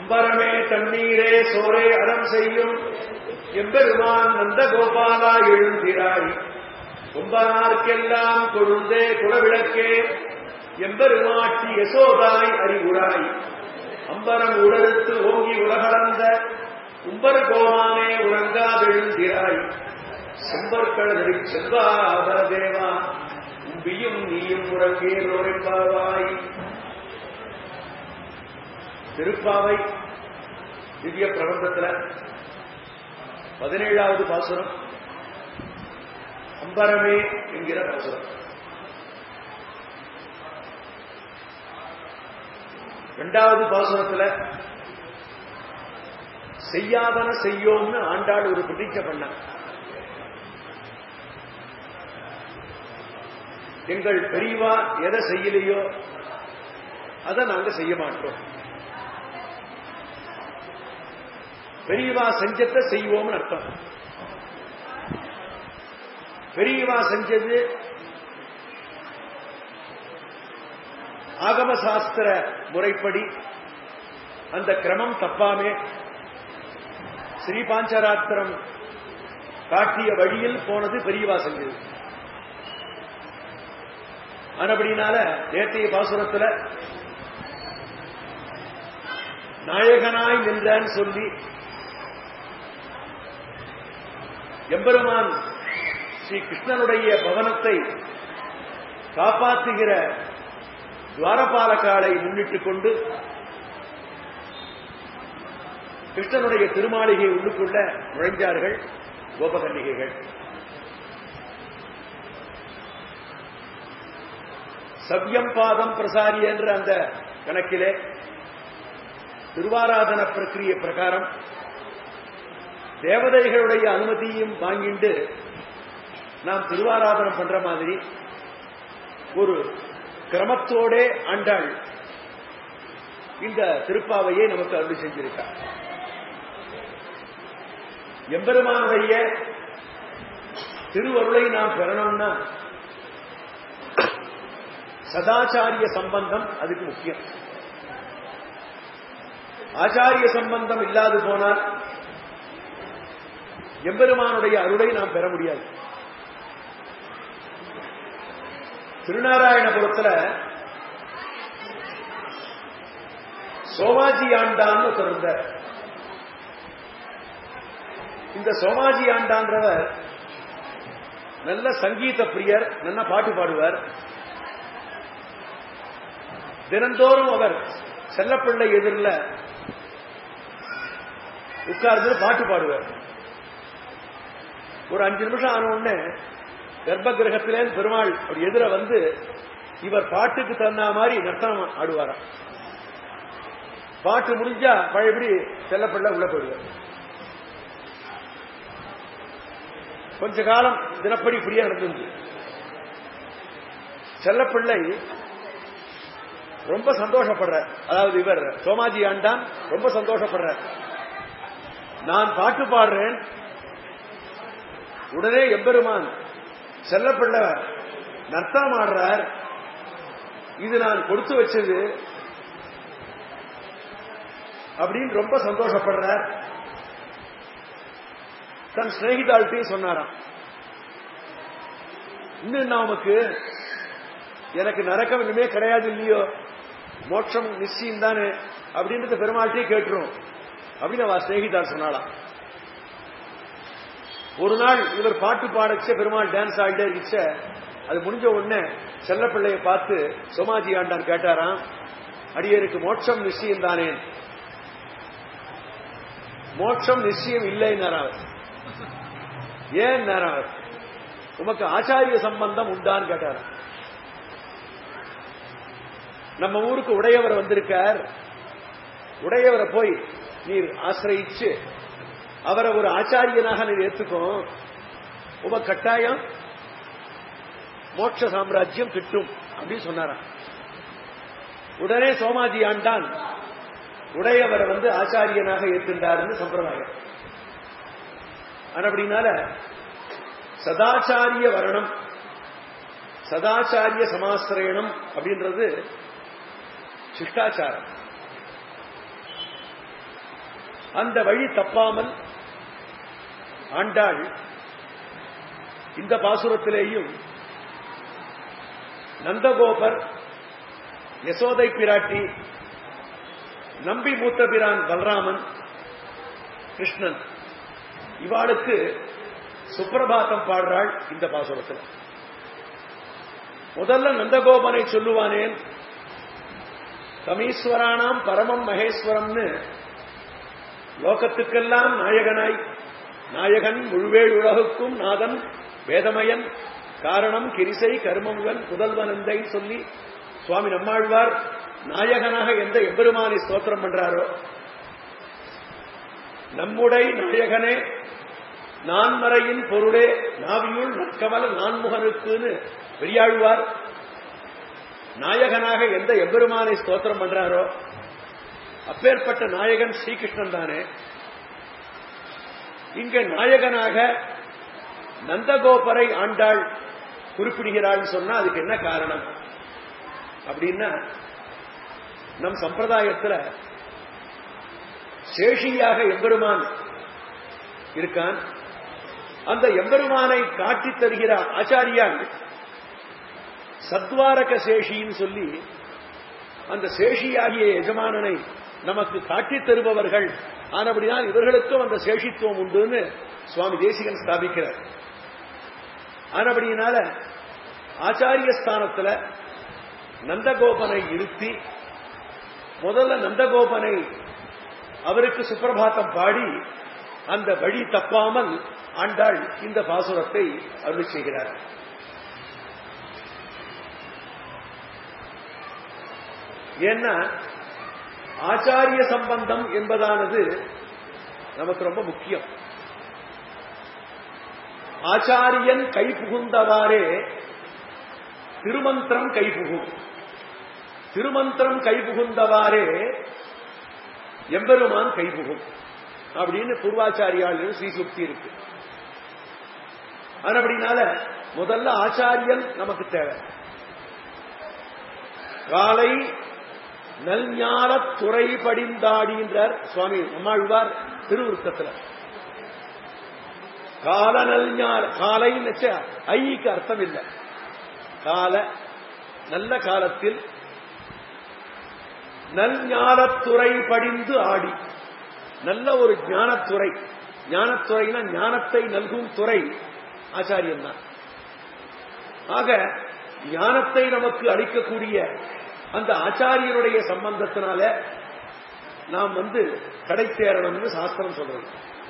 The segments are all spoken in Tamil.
அம்பரமே தண்ணீரே சோரே அறம் செய்யும் எம்பெருமான் நந்த கோபாலா எழுந்திராய் கும்பனார்க்கெல்லாம் கொழுந்தே குலவிளக்கே எம்பெருமாட்டி யசோதாய் அறிவுராய் அம்பரம் உடலுத்து ஓங்கி உலகளந்த உம்பர் கோமானே உறங்காதெழுந்திராய் செம்பற்கழதறி செல்வாதர தேவா உம்பியும் நீயும் உறங்கேலோரெம்பாவாய் திருப்பாவை திவ்ய பிரபந்தத்துல பதினேழாவது பாசுரம் அம்பரமே என்கிற பாசுரம் இரண்டாவது பாசுரத்துல செய்யாதன செய்யோம்னு ஆண்டாள் ஒரு பிரதிச்சை பண்ண எங்கள் பெரியவா எதை செய்யலையோ அதை நாங்க செய்ய மாட்டோம் பெரியவா செஞ்சத்தை செய்வோம்னு அர்த்தம் பெரியவா செஞ்சது ஆகம சாஸ்திர முறைப்படி அந்த கிரமம் தப்பாமே ஸ்ரீ பாஞ்சராத்திரம் காட்டிய வழியில் போனது பெரியவா செஞ்சது ஆனபடினால நேற்றைய பாசுரத்துல நாயகனாய் நின்றான்னு சொல்லி எம்பெருமான் ஸ்ரீ கிருஷ்ணனுடைய பவனத்தை காப்பாற்றுகிற துவாரபாலக்காலை முன்னிட்டுக் கொண்டு கிருஷ்ணனுடைய திருமாளிகை உள்ளுக்குள்ள நுழைஞ்சார்கள் கோபகன்னிகைகள் சவ்யம் பாதம் பிரசாரி என்ற அந்த கணக்கிலே திருவாராதன பிரக்கிரிய பிரகாரம் தேவதைகளுடைய அனுமதியும் வாங்கிண்டு நாம் திருவாராதனம் பண்ற மாதிரி ஒரு கிரமத்தோடே ஆண்டாள் இந்த திருப்பாவையை நமக்கு அருள் செஞ்சிருக்கார் எம்பெருமானுடைய திருவருளை நாம் பெறணும்னா சதாச்சாரிய சம்பந்தம் அதுக்கு முக்கியம் ஆச்சாரிய சம்பந்தம் இல்லாது போனால் எம்பெருமானுடைய அருளை நாம் பெற முடியாது திருநாராயணபுரத்துல சோமாஜி ஆண்டான்னு ஒருத்தர் இருந்தார் இந்த சோமாஜி ஆண்டான்றவர் நல்ல சங்கீத பிரியர் நல்ல பாட்டு பாடுவார் தினந்தோறும் அவர் செல்லப்பிள்ளை எதிரில் உட்கார்ந்து பாட்டு பாடுவார் ஒரு அஞ்சு நிமிஷம் ஆன உடனே கர்ப்ப கிரகத்திலே பெருமாள் ஒரு எதிர வந்து இவர் பாட்டுக்கு தகுந்த மாதிரி நர்த்தனம் ஆடுவாராம் பாட்டு முடிஞ்சா பழையபடி செல்லப்பிள்ளை உள்ள போயிடுவார் கொஞ்ச காலம் தினப்படி இப்படியே நடந்தது செல்லப்பிள்ளை ரொம்ப சந்தோஷப்படுற அதாவது இவர் சோமாஜி ஆண்டான் ரொம்ப சந்தோஷப்படுற நான் பாட்டு பாடுறேன் உடனே எம்பெருமான் செல்லப்பிள்ளை நர்த்தனம் ஆடுறார் இது நான் கொடுத்து வச்சது அப்படின்னு ரொம்ப சந்தோஷப்படுறார் தன் சிநேகிதாள்கிட்டையும் சொன்னாராம் இன்னும் என்ன உமக்கு எனக்கு நரக்கம் இனிமே கிடையாது இல்லையோ மோட்சம் நிச்சயம் தானே அப்படின்றது பெருமாள்கிட்டே கேட்டுரும் அப்படின்னு அவ சிநேகிதாள் சொன்னாலாம் ஒரு நாள் இவர் பாட்டு பாடச்ச பெருமாள் டான்ஸ் ஆடிட்டே இருந்துச்ச அது முடிஞ்ச உடனே செல்லப்பிள்ளைய பார்த்து சோமாஜி ஆண்டான் கேட்டாராம் அடியருக்கு மோட்சம் நிச்சயம் தானே மோட்சம் நிச்சயம் இல்லைன்னார் அவர் ஏன் அவர் உமக்கு ஆச்சாரிய சம்பந்தம் உண்டான்னு கேட்டார் நம்ம ஊருக்கு உடையவர் வந்திருக்கார் உடையவரை போய் நீர் ஆசிரயிச்சு அவரை ஒரு ஆச்சாரியனாக நீர் ஏத்துக்கோ உம கட்டாயம் மோட்ச சாம்ராஜ்யம் கிட்டும் அப்படின்னு சொன்னாராம் உடனே சோமாஜி ஆண்டான் உடையவரை வந்து ஆச்சாரியனாக ஏற்றுண்டாருன்னு சம்பிரதாயம் அப்படினால சதாச்சாரிய வரணம் சதாச்சாரிய சமாசிரயணம் அப்படின்றது சிஷ்டாச்சாரம் அந்த வழி தப்பாமல் ஆண்டாள் இந்த பாசுரத்திலேயும் நந்தகோபர் யசோதை பிராட்டி நம்பி மூத்த பிரான் பலராமன் கிருஷ்ணன் இவாளுக்கு சுப்பிரபாதம் பாடுறாள் இந்த பாசுரத்தில் முதல்ல நந்தகோபனை சொல்லுவானேன் தமீஸ்வரானாம் பரமம் மகேஸ்வரம்னு லோகத்துக்கெல்லாம் நாயகனாய் நாயகன் முழுவேழ் உலகுக்கும் நாதன் வேதமயன் காரணம் கிரிசை கர்மமுகன் புதல்வனந்தை சொல்லி சுவாமி நம்மாழ்வார் நாயகனாக எந்த எம்பெருமானை ஸ்தோத்திரம் பண்றாரோ நம்முடைய நாயகனே நான்மறையின் பொருளே நாவியுள் நற்கமல நான்முகனுக்குன்னு பெரியாழ்வார் நாயகனாக எந்த எம்பெருமானை ஸ்தோத்திரம் பண்றாரோ அப்பேற்பட்ட நாயகன் ஸ்ரீகிருஷ்ணன் தானே இங்க நாயகனாக நந்தகோபரை ஆண்டாள் குறிப்பிடுகிறாள் சொன்னா அதுக்கு என்ன காரணம் அப்படின்னா நம் சம்பிரதாயத்துல சேஷியாக எம்பெருமான் இருக்கான் அந்த எம்பெருமானை காட்டித் தருகிற ஆச்சாரியால் சத்வாரக சேஷின்னு சொல்லி அந்த சேஷியாகிய எஜமானனை நமக்கு காட்டித் தருபவர்கள் ஆனபடினால் இவர்களுக்கும் அந்த சேஷித்துவம் உண்டுன்னு சுவாமி தேசிகன் ஸ்தாபிக்கிறார் ஆனபடியினால ஆச்சாரிய ஸ்தானத்துல நந்தகோபனை இருத்தி முதல்ல நந்தகோபனை அவருக்கு சுப்பிரபாத்தம் பாடி அந்த வழி தப்பாமல் ஆண்டாள் இந்த பாசுரத்தை அருள் செய்கிறார் ஏன்னா ஆச்சாரிய சம்பந்தம் என்பதானது நமக்கு ரொம்ப முக்கியம் ஆச்சாரியன் கை புகுந்தவாறே திருமந்திரம் கை புகும் திருமந்திரம் கை புகுந்தவாறே எம்பெருமான் கை புகும் அப்படின்னு பூர்வாச்சாரியால் ஸ்ரீசுக்தி இருக்கு அப்படினால முதல்ல ஆச்சாரியன் நமக்கு தேவை காலை நல்ஞான துறை படிந்தாடின்றார் சுவாமி நம்மாழ்வார் திருவுருத்தத்தில் கால நல்ஞான காலைன்னு ஐக்கு அர்த்தம் இல்லை கால நல்ல காலத்தில் நல்ஞானத்துறை படிந்து ஆடி நல்ல ஒரு ஞானத்துறை ஞானத்துறைனா ஞானத்தை நல்கும் துறை ஆச்சாரியன் தான் ஆக ஞானத்தை நமக்கு அளிக்கக்கூடிய அந்த ஆச்சாரியனுடைய சம்பந்தத்தினால நாம் வந்து கடை தேரணும்னு சாஸ்திரம் சொல்றது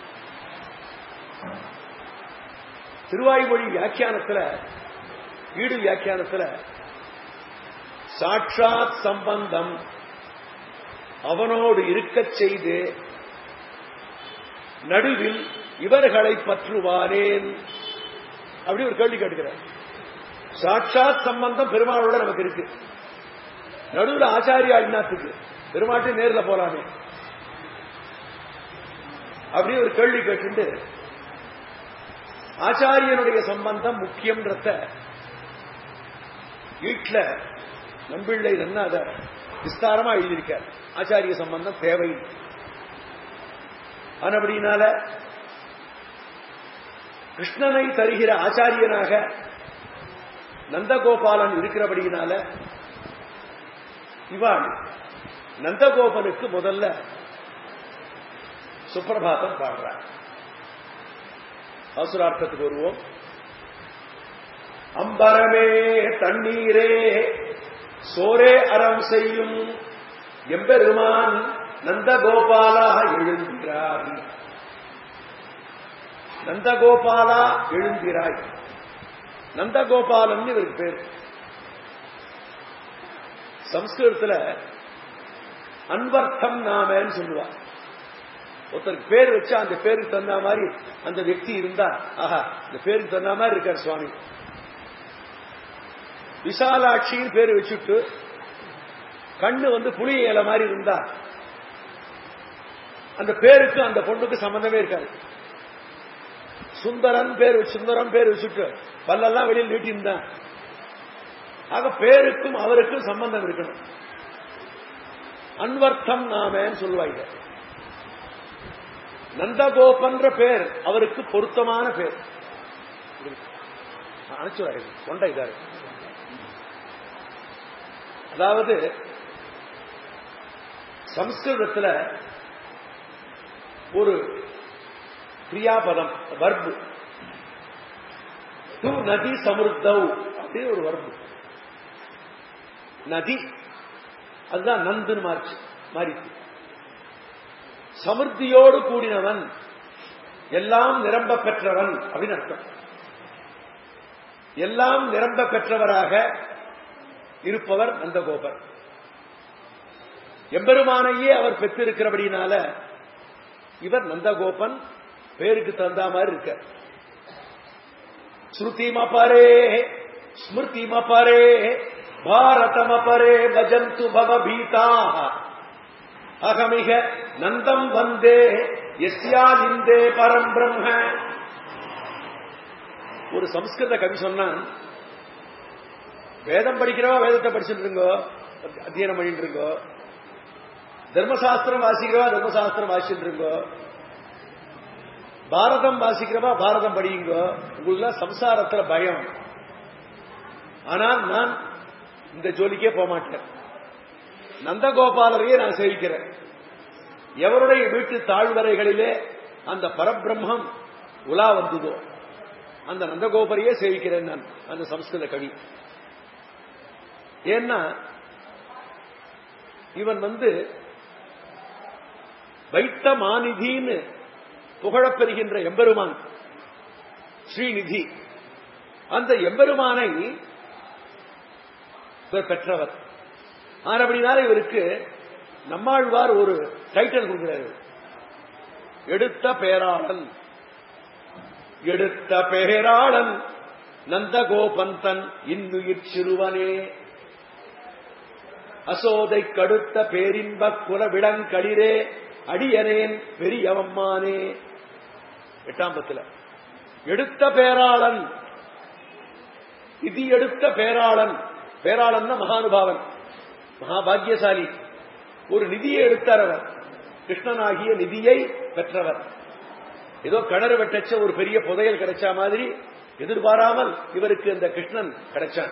திருவாய்மொழி வியாக்கியானத்துல ஈடு வியாக்கியானத்துல சாட்சாத் சம்பந்தம் அவனோடு இருக்கச் செய்து நடுவில் இவர்களை பற்றுவாரேன் அப்படி ஒரு கேள்வி கேட்டுக்கிறார் சாட்சாத் சம்பந்தம் பெருமாளோட நமக்கு இருக்கு நடுவில் ஆச்சாரியா இன்னாத்துக்கு பெருமாட்டை நேரில் போலாமே அப்படி ஒரு கேள்வி கேட்டு ஆச்சாரியனுடைய சம்பந்தம் முக்கியம்ன்றத வீட்டில் நம்பிள்ளை என்ன அதை விஸ்தாரமா எழுதியிருக்கார் ஆச்சாரிய சம்பந்தம் தேவை ஆனபடினால கிருஷ்ணனை தருகிற ஆச்சாரியனாக நந்தகோபாலன் இருக்கிறபடியினால இவாள் நந்தகோபனுக்கு முதல்ல சுப்பிரபாதம் பாடுறார் அவசரார்த்தத்துக்கு வருவோம் அம்பரமே தண்ணீரே சோரே அறம் செய்யும் எம்பெருமான் நந்தகோபாலா எழுந்திராய் நந்தகோபாலா எழுந்திராய் நந்தகோபாலன் இவருக்கு பேர் சம்ஸ்கிருதத்துல அன்வர்த்தம் நாமன்னு சொல்லுவா ஒருத்தருக்கு பேர் வச்சா அந்த பேருக்கு தகுந்த மாதிரி அந்த व्यक्ति இருந்தா ஆஹா இந்த பேருக்கு தகுந்த மாதிரி இருக்கார் சுவாமி விசாலாட்சின்னு பேர் வச்சுட்டு கண்ணு வந்து புளி இலை மாதிரி இருந்தா அந்த பேருக்கு அந்த பொண்ணுக்கு சம்பந்தமே இருக்காது சுந்தரன் பேர் சுந்தரம் பேர் வச்சுட்டு பல்லெல்லாம் வெளியில் நீட்டியிருந்தான் ஆக பேருக்கும் அவருக்கும் சம்பந்தம் இருக்கணும் அன்வர்த்தம் நாமன்னு சொல்லுவாங்க நந்தகோபன்ற பேர் அவருக்கு பொருத்தமான பேர் அனுப்பிச்சு கொண்ட இதா இருக்கு. அதாவது சம்ஸ்கிருதத்துல ஒரு கிரியாபதம் வர்பு து நதி சமுர்தவ் அப்படின்னு ஒரு வர்பு நதி அதுதான் நந்துன்னு மாறிச்சு மாறிச்சு சமிருத்தியோடு கூடினவன் எல்லாம் நிரம்ப பெற்றவன் அப்படின்னு அர்த்தம் எல்லாம் நிரம்ப பெற்றவராக இருப்பவர் நந்தகோபர் எம்பெருமானையே அவர் பெற்றிருக்கிறபடினால இவர் நந்தகோபன் பேருக்கு தந்தா மாதிரி இருக்க ஸ்ருதிமபரே ஸ்மிருதிமபரே பாரதமபரே பஜந்து பவபீதா அகமிக நந்தம் வந்தே எஸ்யாலிந்தே பரம் பிரம்ம ஒரு சம்ஸ்கிருத கவி சொன்னான் வேதம் படிக்கிறவா வேதத்தை படிச்சுட்டு இருக்கோ அத்தியனம் பண்ணிட்டு இருக்கோ தர்மசாஸ்திரம் வாசிக்கிறவா தர்மசாஸ்திரம் வாசிச்சுட்டு இருக்கோ பாரதம் வாசிக்கிறவா பாரதம் படியுங்கோ உங்களுக்கு சம்சாரத்துல பயம் ஆனால் நான் இந்த ஜோலிக்கே போக மாட்டேன் நந்தகோபாலரையே நான் சேவிக்கிறேன் எவருடைய வீட்டு தாழ்வரைகளிலே அந்த பரபிரம்மம் உலா வந்ததோ அந்த நந்தகோபரையே சேவிக்கிறேன் நான் அந்த சம்ஸ்கிருத கவி ஏன்னா இவன் வந்து வைத்த மாநிதின்னு புகழப்பெறுகின்ற எம்பெருமான் ஸ்ரீநிதி அந்த எம்பெருமானை இவர் பெற்றவர் ஆனபடினால இவருக்கு நம்மாழ்வார் ஒரு டைட்டில் கொடுக்கிறார் எடுத்த பேராளன் எடுத்த பேராளன் நந்தகோபன் தன் இன்னுயிர் சிறுவனே அசோதை கடுத்த பேரின்ப குலவிடங்களிரே அடியனேன் பெரியவம்மானே எட்டாம் பத்துல எடுத்த பேராளன் இது எடுத்த பேராளன் பேராளன் மகானுபாவன் மகாபாகியசாலி ஒரு நிதியை எடுத்தார் அவர் கிருஷ்ணனாகிய நிதியை பெற்றவர் ஏதோ கிணறு வெட்டச்ச ஒரு பெரிய புதையல் கிடைச்ச மாதிரி எதிர்பாராமல் இவருக்கு இந்த கிருஷ்ணன் கிடைச்சான்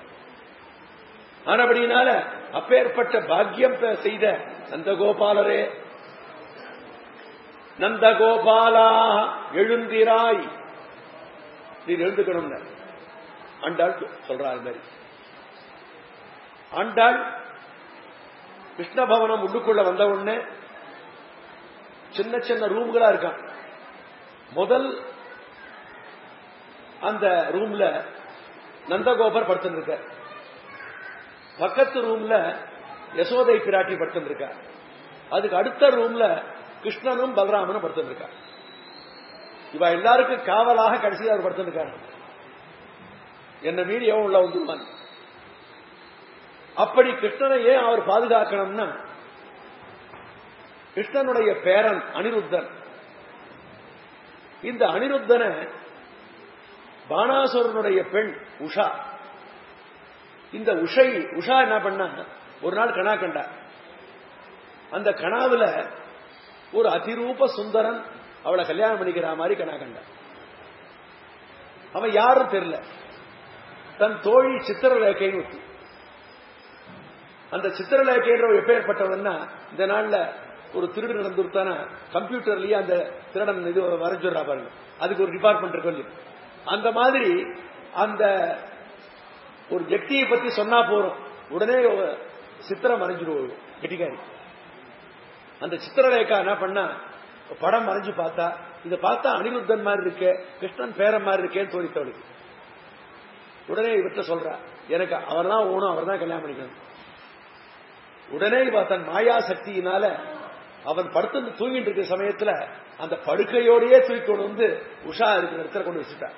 ஆனபடினால அப்பேற்பட்ட பாக்கியம் செய்த நந்தகோபாலரே நந்தகோபாலா எழுந்திராய் நீ எழுந்துக்கணும் ஆண்டாள் சொல்றா அது மாதிரி ஆண்டாள் கிருஷ்ணபவனம் உள்ளுக்குள்ள வந்த உடனே சின்ன சின்ன ரூம்களா இருக்கான் முதல் அந்த ரூம்ல நந்தகோபர் படுத்துருக்க பக்கத்து ரூம்ல யசோதை பிராட்டி படுத்துருக்க அதுக்கு அடுத்த ரூம்ல கிருஷ்ணனும் பலராமனும் படுத்துருக்கா இவ எல்லாருக்கும் காவலாக கடைசியில் அவர் படுத்துருக்காரு என்ன மீறி எவன் உள்ள வந்துருவான் அப்படி கிருஷ்ணனை ஏன் அவர் பாதுகாக்கணும்னா கிருஷ்ணனுடைய பேரன் அனிருத்தன் இந்த அனிருத்தனை பானாசுரனுடைய பெண் உஷா இந்த உஷை உஷா என்ன பண்ணா ஒரு நாள் கணா கண்டா அந்த கனாவுல ஒரு அதிரூப சுந்தரன் அவளை கல்யாணம் பண்ணிக்கிற மாதிரி கணா கண்டா அவன் யாரும் தெரியல தன் தோழி சித்திரலேக்கைன்னு ஒத்தி அந்த சித்திரலேக்கைன்ற எப்பேற்பட்டவன்னா இந்த நாள்ல ஒரு திருடு நடந்துருத்தான கம்ப்யூட்டர்லயே அந்த திருடன் இது வரைஞ்சுடுறா பாருங்க அதுக்கு ஒரு டிபார்ட்மெண்ட் இருக்கு அந்த மாதிரி அந்த ஒரு ஜெக்தியை பத்தி சொன்னா போறோம் உடனே சித்திரம் வரைஞ்சிடுவோம் கெட்டிக்காரி அந்த சித்திரரேகா என்ன பண்ணா படம் வரைஞ்சு பார்த்தா இதை பார்த்தா அனிருத்தன் மாதிரி இருக்கு கிருஷ்ணன் பேரன் மாதிரி இருக்கேன்னு தோணித்தவளுக்கு உடனே இவர்கிட்ட சொல்றா எனக்கு அவர்தான் ஓணும் அவர் தான் கல்யாணம் பண்ணிக்கணும் உடனே இவ தன் மாயா சக்தியினால அவன் படுத்து தூங்கிட்டு இருக்கிற சமயத்துல அந்த படுக்கையோடையே தூக்கி கொண்டு வந்து உஷா இருக்கிற இடத்துல கொண்டு வச்சுட்டார்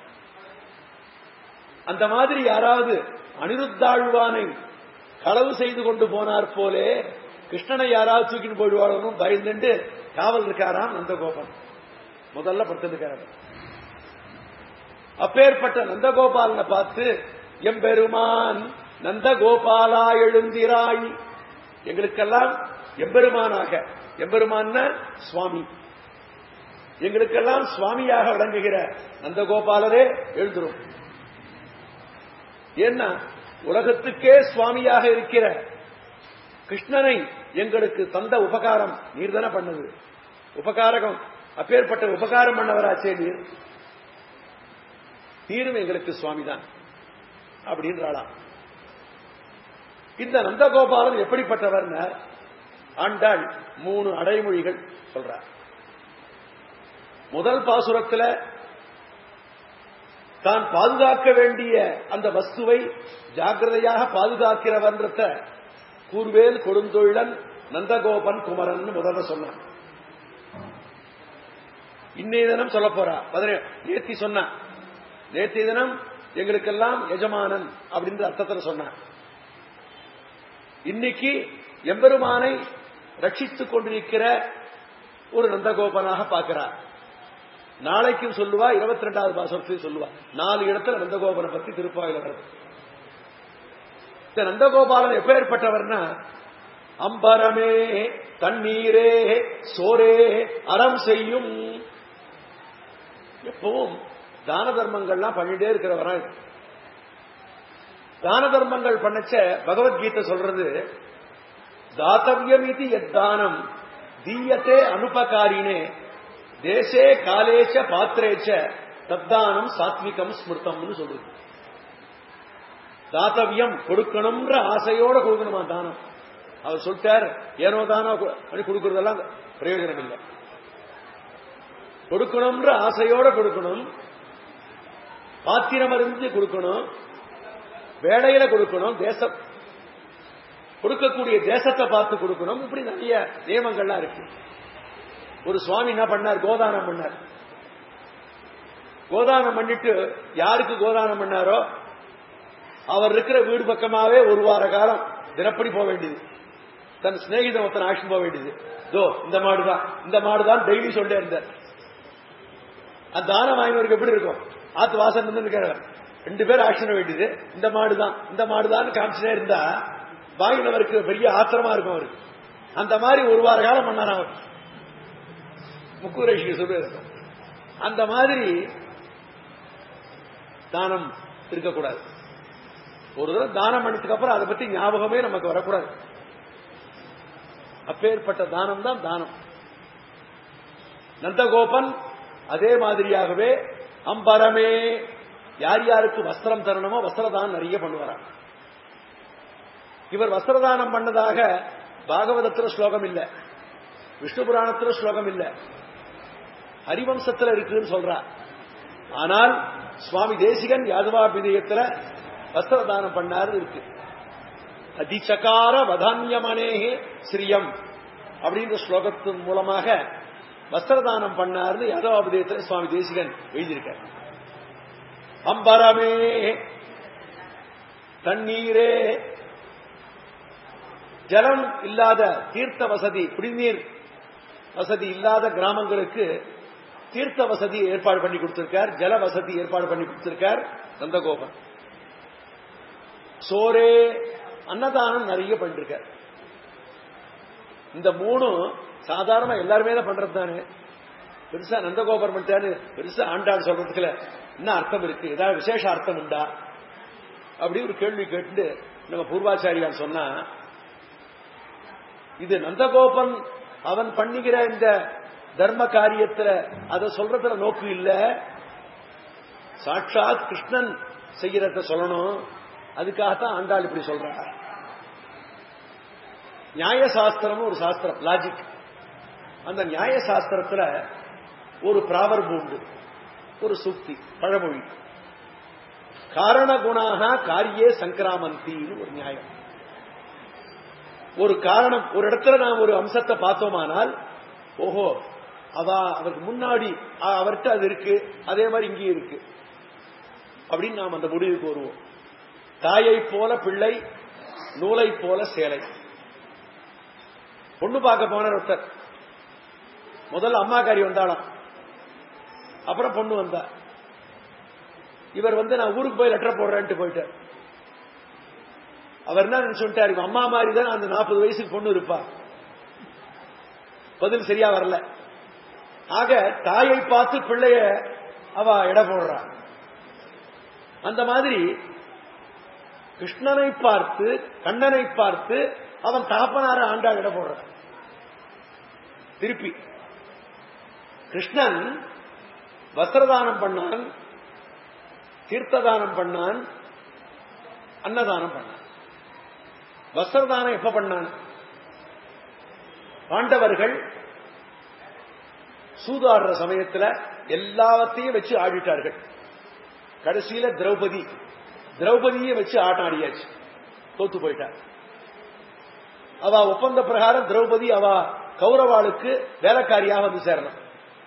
அந்த மாதிரி யாராவது அனிருத்தாழ்வானை களவு செய்து கொண்டு போனார் போலே கிருஷ்ணனை யாராவது தூக்கிட்டு போயிடுவாரோன்னு பயந்துட்டு காவல் இருக்காராம் நந்தகோபன் முதல்ல படுத்திருக்காரு அப்பேற்பட்ட நந்தகோபாலனை பார்த்து எம்பெருமான் நந்தகோபாலா எழுந்திராய் எங்களுக்கெல்லாம் எம்பெருமானாக எம்பெருமான சுவாமி எங்களுக்கெல்லாம் சுவாமியாக விளங்குகிற நந்தகோபாலரே எழுந்துரும் ஏன்னா உலகத்துக்கே சுவாமியாக இருக்கிற கிருஷ்ணனை எங்களுக்கு தந்த உபகாரம் நீர்தான பண்ணது உபகாரகம் அப்பேற்பட்ட உபகாரம் பண்ணவராச்சே நீர் நீரும் எங்களுக்கு சுவாமி தான் அப்படின்றாளாம் இந்த நந்தகோபாலன் எப்படிப்பட்டவர் ஆண்டாள் மூணு அடைமொழிகள் சொல்றார் முதல் பாசுரத்தில் தான் பாதுகாக்க வேண்டிய அந்த வஸ்துவை ஜாக்கிரதையாக பாதுகாக்கிறவன்றத கூர்வேல் கொடுந்தொழிலன் நந்தகோபன் குமரன் முதல்ல சொன்னான் இன்னைய தினம் சொல்ல போறா பதினே நேர்த்தி சொன்னான் நேர்த்தி தினம் எங்களுக்கெல்லாம் எஜமானன் அப்படின்ற அர்த்தத்தில் சொன்னான் இன்னைக்கு எம்பெருமானை ரட்சித்துக் கொண்டிருக்கிற ஒரு நந்தகோபனாக பார்க்கிறார் நாளைக்கும் சொல்லுவா இருபத்தி ரெண்டாவது பாசத்தையும் சொல்லுவா நாலு இடத்துல நந்தகோபனை பத்தி திருப்பாயில வருது இந்த நந்தகோபாலன் எப்பேற்பட்டவர்னா அம்பரமே தண்ணீரே சோரே அறம் செய்யும் எப்பவும் தான தர்மங்கள்லாம் பண்ணிட்டே இருக்கிறவரா தான தர்மங்கள் பண்ணச்ச பகவத்கீதை சொல்றது தாத்தவியம் இது எத்தானம் தீயத்தே அனுபகாரினே தேசே காலேச்ச பாத்திரேச்ச தத்தானம் சாத்விகம் ஸ்மிருத்தம்னு சொல்றது தாத்தவியம் கொடுக்கணும்ன்ற ஆசையோட கொடுக்கணுமா தானம் அவர் சொல்லிட்டார் ஏனோ தானோ பண்ணி கொடுக்கறதெல்லாம் பிரயோஜனம் இல்லை கொடுக்கணும்ன்ற ஆசையோட கொடுக்கணும் பாத்திரம் அறிந்து கொடுக்கணும் வேலையில கொடுக்கணும் தேசம் கொடுக்கக்கூடிய தேசத்தை பார்த்து கொடுக்கணும் இப்படி நிறைய நியமங்கள்லாம் இருக்கு ஒரு சுவாமி என்ன பண்ணார் கோதானம் பண்ணார் கோதானம் பண்ணிட்டு யாருக்கு கோதானம் பண்ணாரோ அவர் இருக்கிற வீடு பக்கமாவே ஒரு வார காலம் தினப்படி போக வேண்டியது தன் சிநேகிதன் ஒருத்தன் ஆட்சி போக வேண்டியது தோ இந்த மாடுதான் இந்த மாடுதான் டெய்லி சொல்லிட்டே இருந்தார் அந்த தானம் வாங்கினவருக்கு எப்படி இருக்கும் ஆத்து வாசல் இருந்து இருக்கிறவர் ரெண்டு பேர் ஆக்ஷன் வேண்டியது இந்த மாடுதான் இந்த மாடுதான் காமிச்சுட்டே இருந்தா வாங்கினவருக்கு பெரிய ஆத்திரமா இருக்கும் அவருக்கு அந்த மாதிரி ஒரு வார காலம் பண்ணார் அவர் முக்கூரேஷிக்கு சொல்லுவார் அந்த மாதிரி தானம் இருக்கக்கூடாது ஒரு தடவை தானம் பண்ணதுக்கு அப்புறம் அதை பத்தி ஞாபகமே நமக்கு வரக்கூடாது அப்பேற்பட்ட தானம் தான் தானம் நந்தகோபன் அதே மாதிரியாகவே அம்பரமே யார் யாருக்கு வஸ்திரம் தரணுமோ வஸ்திரதானம் நிறைய பண்ணுவாராம் இவர் வஸ்திரதானம் பண்ணதாக பாகவதத்துல ஸ்லோகம் இல்ல விஷ்ணு புராணத்துல ஸ்லோகம் இல்ல ஹரிவம்சத்துல இருக்குன்னு சொல்றார் ஆனால் சுவாமி தேசிகன் யாதவாபிதயத்துல வஸ்திரதானம் பண்ணாரு இருக்கு அதிச்சகார வதான்யமனேகே ஸ்ரீயம் அப்படின்ற ஸ்லோகத்தின் மூலமாக வஸ்திரதானம் பண்ணார்னு யாதவாபிதயத்தில் சுவாமி தேசிகன் எழுதியிருக்கார் அம்பரமே தண்ணீரே ஜலம் இல்லாத தீர்த்த வசதி குடிநீர் வசதி இல்லாத கிராமங்களுக்கு தீர்த்த வசதி ஏற்பாடு பண்ணி கொடுத்திருக்கார் ஜல வசதி ஏற்பாடு பண்ணி கொடுத்திருக்கார் நந்தகோபன் சோரே அன்னதானம் நிறைய பண்ணிருக்கார் இந்த மூணும் சாதாரணமா எல்லாருமே தான் பண்றது தானே பெருசா நந்தகோபுரம் பண்ணிட்டாரு பெருசா ஆண்டாள் சொல்றதுக்குல என்ன அர்த்தம் இருக்கு ஏதாவது விசேஷ அர்த்தம் உண்டா அப்படி ஒரு கேள்வி கேட்டு நம்ம பூர்வாச்சாரியால் சொன்னா இது நந்தகோபன் அவன் பண்ணுகிற இந்த தர்ம காரியத்துல அதை சொல்றதுல நோக்கு இல்ல சாட்சாத் கிருஷ்ணன் செய்யறத சொல்லணும் அதுக்காகத்தான் ஆண்டாள் இப்படி சொல்றாங்க நியாயசாஸ்திரம் ஒரு சாஸ்திரம் லாஜிக் அந்த நியாய சாஸ்திரத்துல ஒரு பிராவர்பு உண்டு ஒரு சுக்தி பழமொழி காரண குணாக காரியே சங்கராமந்தின்னு ஒரு நியாயம் ஒரு காரணம் ஒரு இடத்துல நாம் ஒரு அம்சத்தை பார்த்தோமானால் ஓஹோ அவ அவருக்கு முன்னாடி அவர்கிட்ட அது இருக்கு அதே மாதிரி இங்கேயும் இருக்கு அப்படின்னு நாம் அந்த முடிவுக்கு வருவோம் தாயை போல பிள்ளை நூலை போல சேலை பொண்ணு பார்க்க போன ஒருத்தர் முதல்ல அம்மாக்காரி வந்தாளாம் அப்புறம் பொண்ணு வந்தா இவர் வந்து நான் ஊருக்கு போய் லெட்டர் போடுறேன்ட்டு போயிட்டார் அவர் என்ன நினைச்சுட்டார் இவன் அம்மா மாதிரி தான் அந்த நாற்பது வயசுக்கு பொண்ணு இருப்பா பதில் சரியா வரல ஆக தாயை பார்த்து பிள்ளைய அவ எடை போடுறா அந்த மாதிரி கிருஷ்ணனை பார்த்து கண்ணனை பார்த்து அவன் தகப்பனார ஆண்டாள் இட போடுறான் திருப்பி கிருஷ்ணன் வஸ்திரதானம் பண்ணான் தீர்த்ததானம் பண்ணான் அன்னதானம் பண்ணான் வஸ்திரதானம் எப்ப பண்ணான் பாண்டவர்கள் சூதாடுற சமயத்துல எல்லாத்தையும் வச்சு ஆடிட்டார்கள் கடைசியில திரௌபதி திரௌபதியை வச்சு ஆட்டம் ஆடியாச்சு தோத்து போயிட்டார் அவ ஒப்பந்த பிரகாரம் திரௌபதி அவ கௌரவாளுக்கு வேலைக்காரியாக வந்து சேரணும்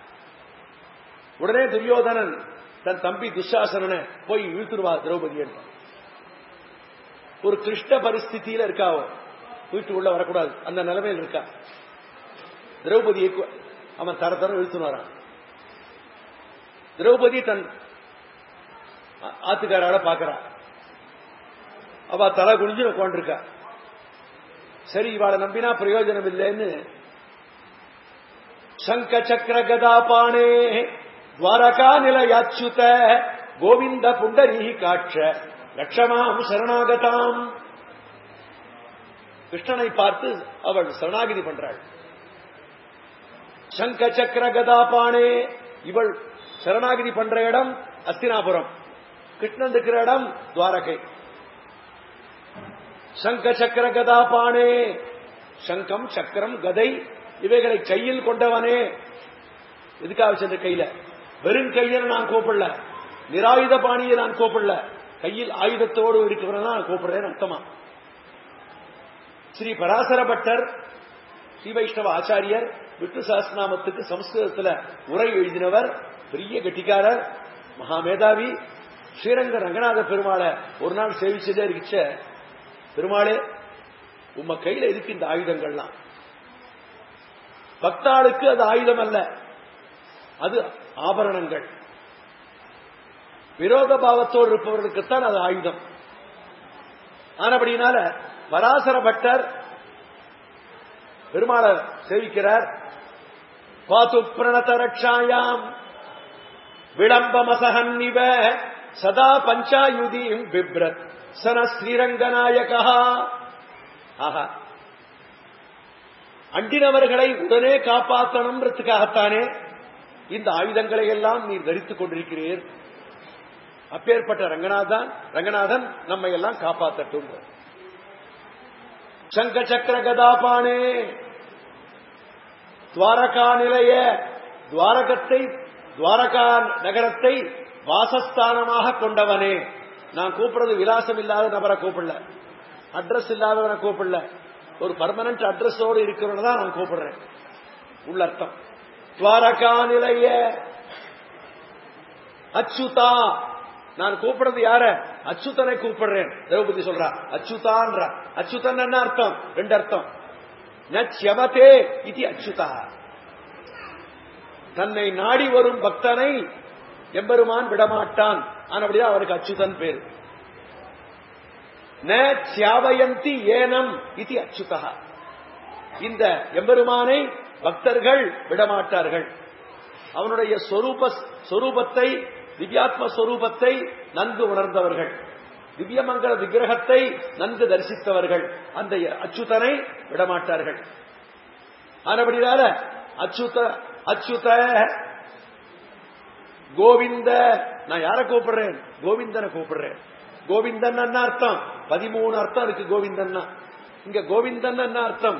உடனே துரியோதனன் தன் தம்பி துஷாசனனை போய் இழுத்துருவா திரௌபதி என்று ஒரு கிருஷ்ண பரிஸ்திதியில இருக்கா அவ வீட்டு உள்ள வரக்கூடாது அந்த நிலைமையில் இருக்கா திரௌபதியை கு- அவன் தர தர இழுத்துன்னு வரான் திரௌபதி தன் ஆ- ஆத்துக்காரால பாக்குறா அவ தலை குனிஞ்சு உட்காந்துருக்கா சரி இவாளை நம்பினா பிரயோஜனம் இல்லைன்னு சங்க சக்கர கதாபாணே துவாரகா நிலையாச்சுத கோவிந்த புண்டரீ காட்ச லட்சமாம் சரணாகதாம் கிருஷ்ணனை பார்த்து அவள் சரணாகிதி பண்றாள் சங்க சக்கர கதாபாணே இவள் சரணாகிதி பண்ற இடம் அஸ்தினாபுரம் கிருஷ்ணன் இருக்கிற இடம் துவாரகை சங்க சக்கர கதாபாணே சங்கம் சக்கரம் கதை இவைகளை கையில் கொண்டவனே எதுக்காக வச்சிருந்த கையில வெறும் கையில நான் கூப்பிடல நிராயுத பாணியை நான் கூப்பிடல கையில் ஆயுதத்தோடு இருக்கிறவன நான் கூப்பிடுறேன் அர்த்தமா ஸ்ரீ பராசர பட்டர் ஸ்ரீ வைஷ்ணவ ஆச்சாரியர் விட்டு சாஸ்திரநாமத்துக்கு சம்ஸ்கிருதத்துல உரை எழுதினவர் பெரிய கெட்டிக்காரர் மகாமேதாவி ஸ்ரீரங்க ரங்கநாத பெருமாளை ஒரு நாள் சேவிச்சதே இருக்கிச்ச பெருமாளே உம்ம கையில இருக்கு இந்த ஆயுதங்கள்லாம் பக்தாளுக்கு அது ஆயுதம் அல்ல அது ஆபரணங்கள் விரோத பாவத்தோடு இருப்பவர்களுக்குத்தான் அது ஆயுதம் ஆனபடினால பராசர பட்டர் பெருமாளை சேவிக்கிறார் பாத்து பிரணத ரக்ஷாயாம் விளம்பமசகன்னிவ சதா பஞ்சாயுதியும் பிப்ரத் சன ஸ்ரீரங்கநாயகா ஆஹா அண்டினவர்களை உடனே காப்பாற்றணும்ன்றதுக்காகத்தானே இந்த ஆயுதங்களை எல்லாம் நீர் தரித்துக் கொண்டிருக்கிறீர் அப்பேற்பட்ட ரங்கநாதன் ரங்கநாதன் நம்மை எல்லாம் காப்பாற்றட்டும் சங்க சக்கர கதாபானே துவாரகா நிலைய துவாரகத்தை துவாரகா நகரத்தை வாசஸ்தானமாக கொண்டவனே நான் கூப்பிடுறது விலாசம் இல்லாத நபரை கூப்பிடல அட்ரஸ் இல்லாதவனை கூப்பிடல ஒரு பர்மனன்ட் அட்ரஸோடு இருக்கிறவனை தான் நான் கூப்பிடுறேன் உள்ள அர்த்தம் துவாரகா நிலைய அச்சுதா நான் கூப்பிடுறது யார அச்சுதனை கூப்பிடுறேன் திரௌபதி சொல்றா அச்சுதான்ற அச்சுதன் என்ன அர்த்தம் ரெண்டு அர்த்தம் நச்சமதே இது அச்சுதா தன்னை நாடி வரும் பக்தனை எம்பெருமான் விடமாட்டான் ஆனபடிதான் அவருக்கு அச்சுதன் பேர் ந சியாவயந்தி ஏனம் இது அச்சுதா இந்த எம்பெருமானை பக்தர்கள் விடமாட்டார்கள் அவனுடைய சொரூப சொரூபத்தை திவ்யாத்ம சொரூபத்தை நன்கு உணர்ந்தவர்கள் திவ்யமங்கல விக்கிரகத்தை நன்கு தரிசித்தவர்கள் அந்த அச்சுதனை விடமாட்டார்கள் ஆனபடினால அச்சுத அச்சுத கோவிந்த நான் யார கூப்பிடுறேன் கோவிந்தனை கூப்பிடுறேன் கோவிந்தன் என்ன அர்த்தம் பதிமூணு அர்த்தம் இருக்கு கோவிந்தன்னா இங்க கோவிந்தன் என்ன அர்த்தம்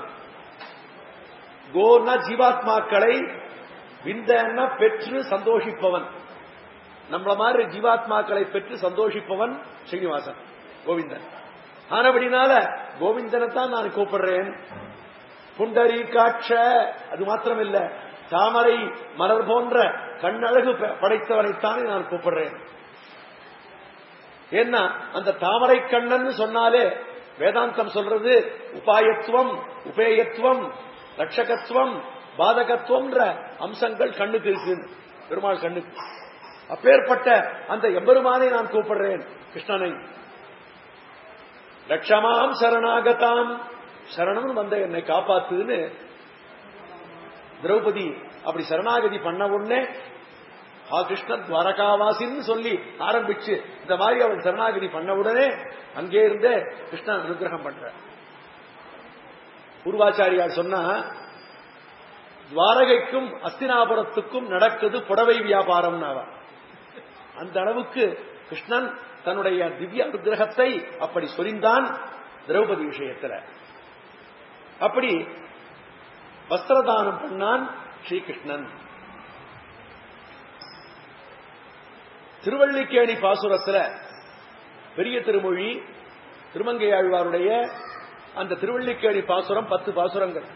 கோனா ஜீவாத்மாக்களை விந்தன்னா பெற்று சந்தோஷிப்பவன் நம்மள மாதிரி ஜீவாத்மாக்களை பெற்று சந்தோஷிப்பவன் ஸ்ரீனிவாசன் கோவிந்தன் ஆனபடினால கோவிந்தனை தான் நான் கூப்பிடுறேன் புண்டரி காட்ச அது மாத்திரம் இல்ல தாமரை மலர் போன்ற கண்ணழகு ப- படைத்தவனைத்தானே நான் கூப்பிடுறேன் ஏன்னா அந்த தாமரை கண்ணன் சொன்னாலே வேதாந்தம் சொல்றது உபாயத்துவம் உபேயத்துவம் ரட்சகத்துவம் பாதகத்துவம்ன்ற அம்சங்கள் கண்ணுக்கு இருக்கு பெருமாள் கண்ணுக்கு அப்பேற்பட்ட அந்த எம்பெருமானை நான் கூப்பிடுறேன் கிருஷ்ணனை லட்சமாம் சரணாகதாம் சரணம் வந்த என்னை காப்பாத்துன்னு திரௌபதி அப்படி சரணாகதி பண்ண உடனே ஆ கிருஷ்ணன் துவாரகாவாசின்னு சொல்லி ஆரம்பிச்சு இந்த மாதிரி அவன் சரணாகதி பண்ண உடனே அங்கே இருந்தே கிருஷ்ணன் அனுகிரகம் பண்ற பூர்வாச்சாரியார் சொன்னா துவாரகைக்கும் அஸ்தினாபுரத்துக்கும் நடக்குது புடவை வியாபாரம் அந்த அளவுக்கு கிருஷ்ணன் தன்னுடைய திவ்ய அனுகிரகத்தை அப்படி சொரிந்தான் திரௌபதி விஷயத்துல அப்படி வஸ்திரதானம் பண்ணான் ஸ்ரீகிருஷ்ணன் திருவள்ளிக்கேணி பாசுரத்துல பெரிய திருமொழி திருமங்கை ஆழ்வாருடைய அந்த திருவள்ளிக்கேணி பாசுரம் பத்து பாசுரங்கள்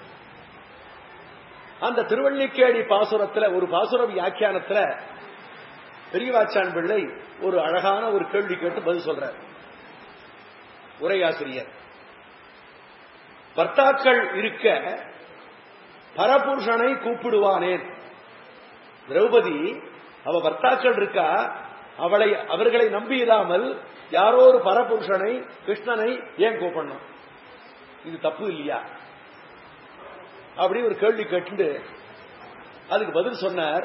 அந்த திருவள்ளிக்கேணி பாசுரத்துல ஒரு பாசுர வியாக்கியானத்துல பெரியவாச்சான் பிள்ளை ஒரு அழகான ஒரு கேள்வி கேட்டு பதில் சொல்றார் உரையாசிரியர் பர்த்தாக்கள் இருக்க பரபுருஷனை கூப்பிடுவானேன் திரௌபதி அவ பர்த்தாக்கள் இருக்கா அவளை அவர்களை நம்பியிராமல் யாரோ ஒரு பரபுருஷனை கிருஷ்ணனை ஏன் கூப்பிடணும் இது தப்பு இல்லையா அப்படி ஒரு கேள்வி கேட்டு அதுக்கு பதில் சொன்னார்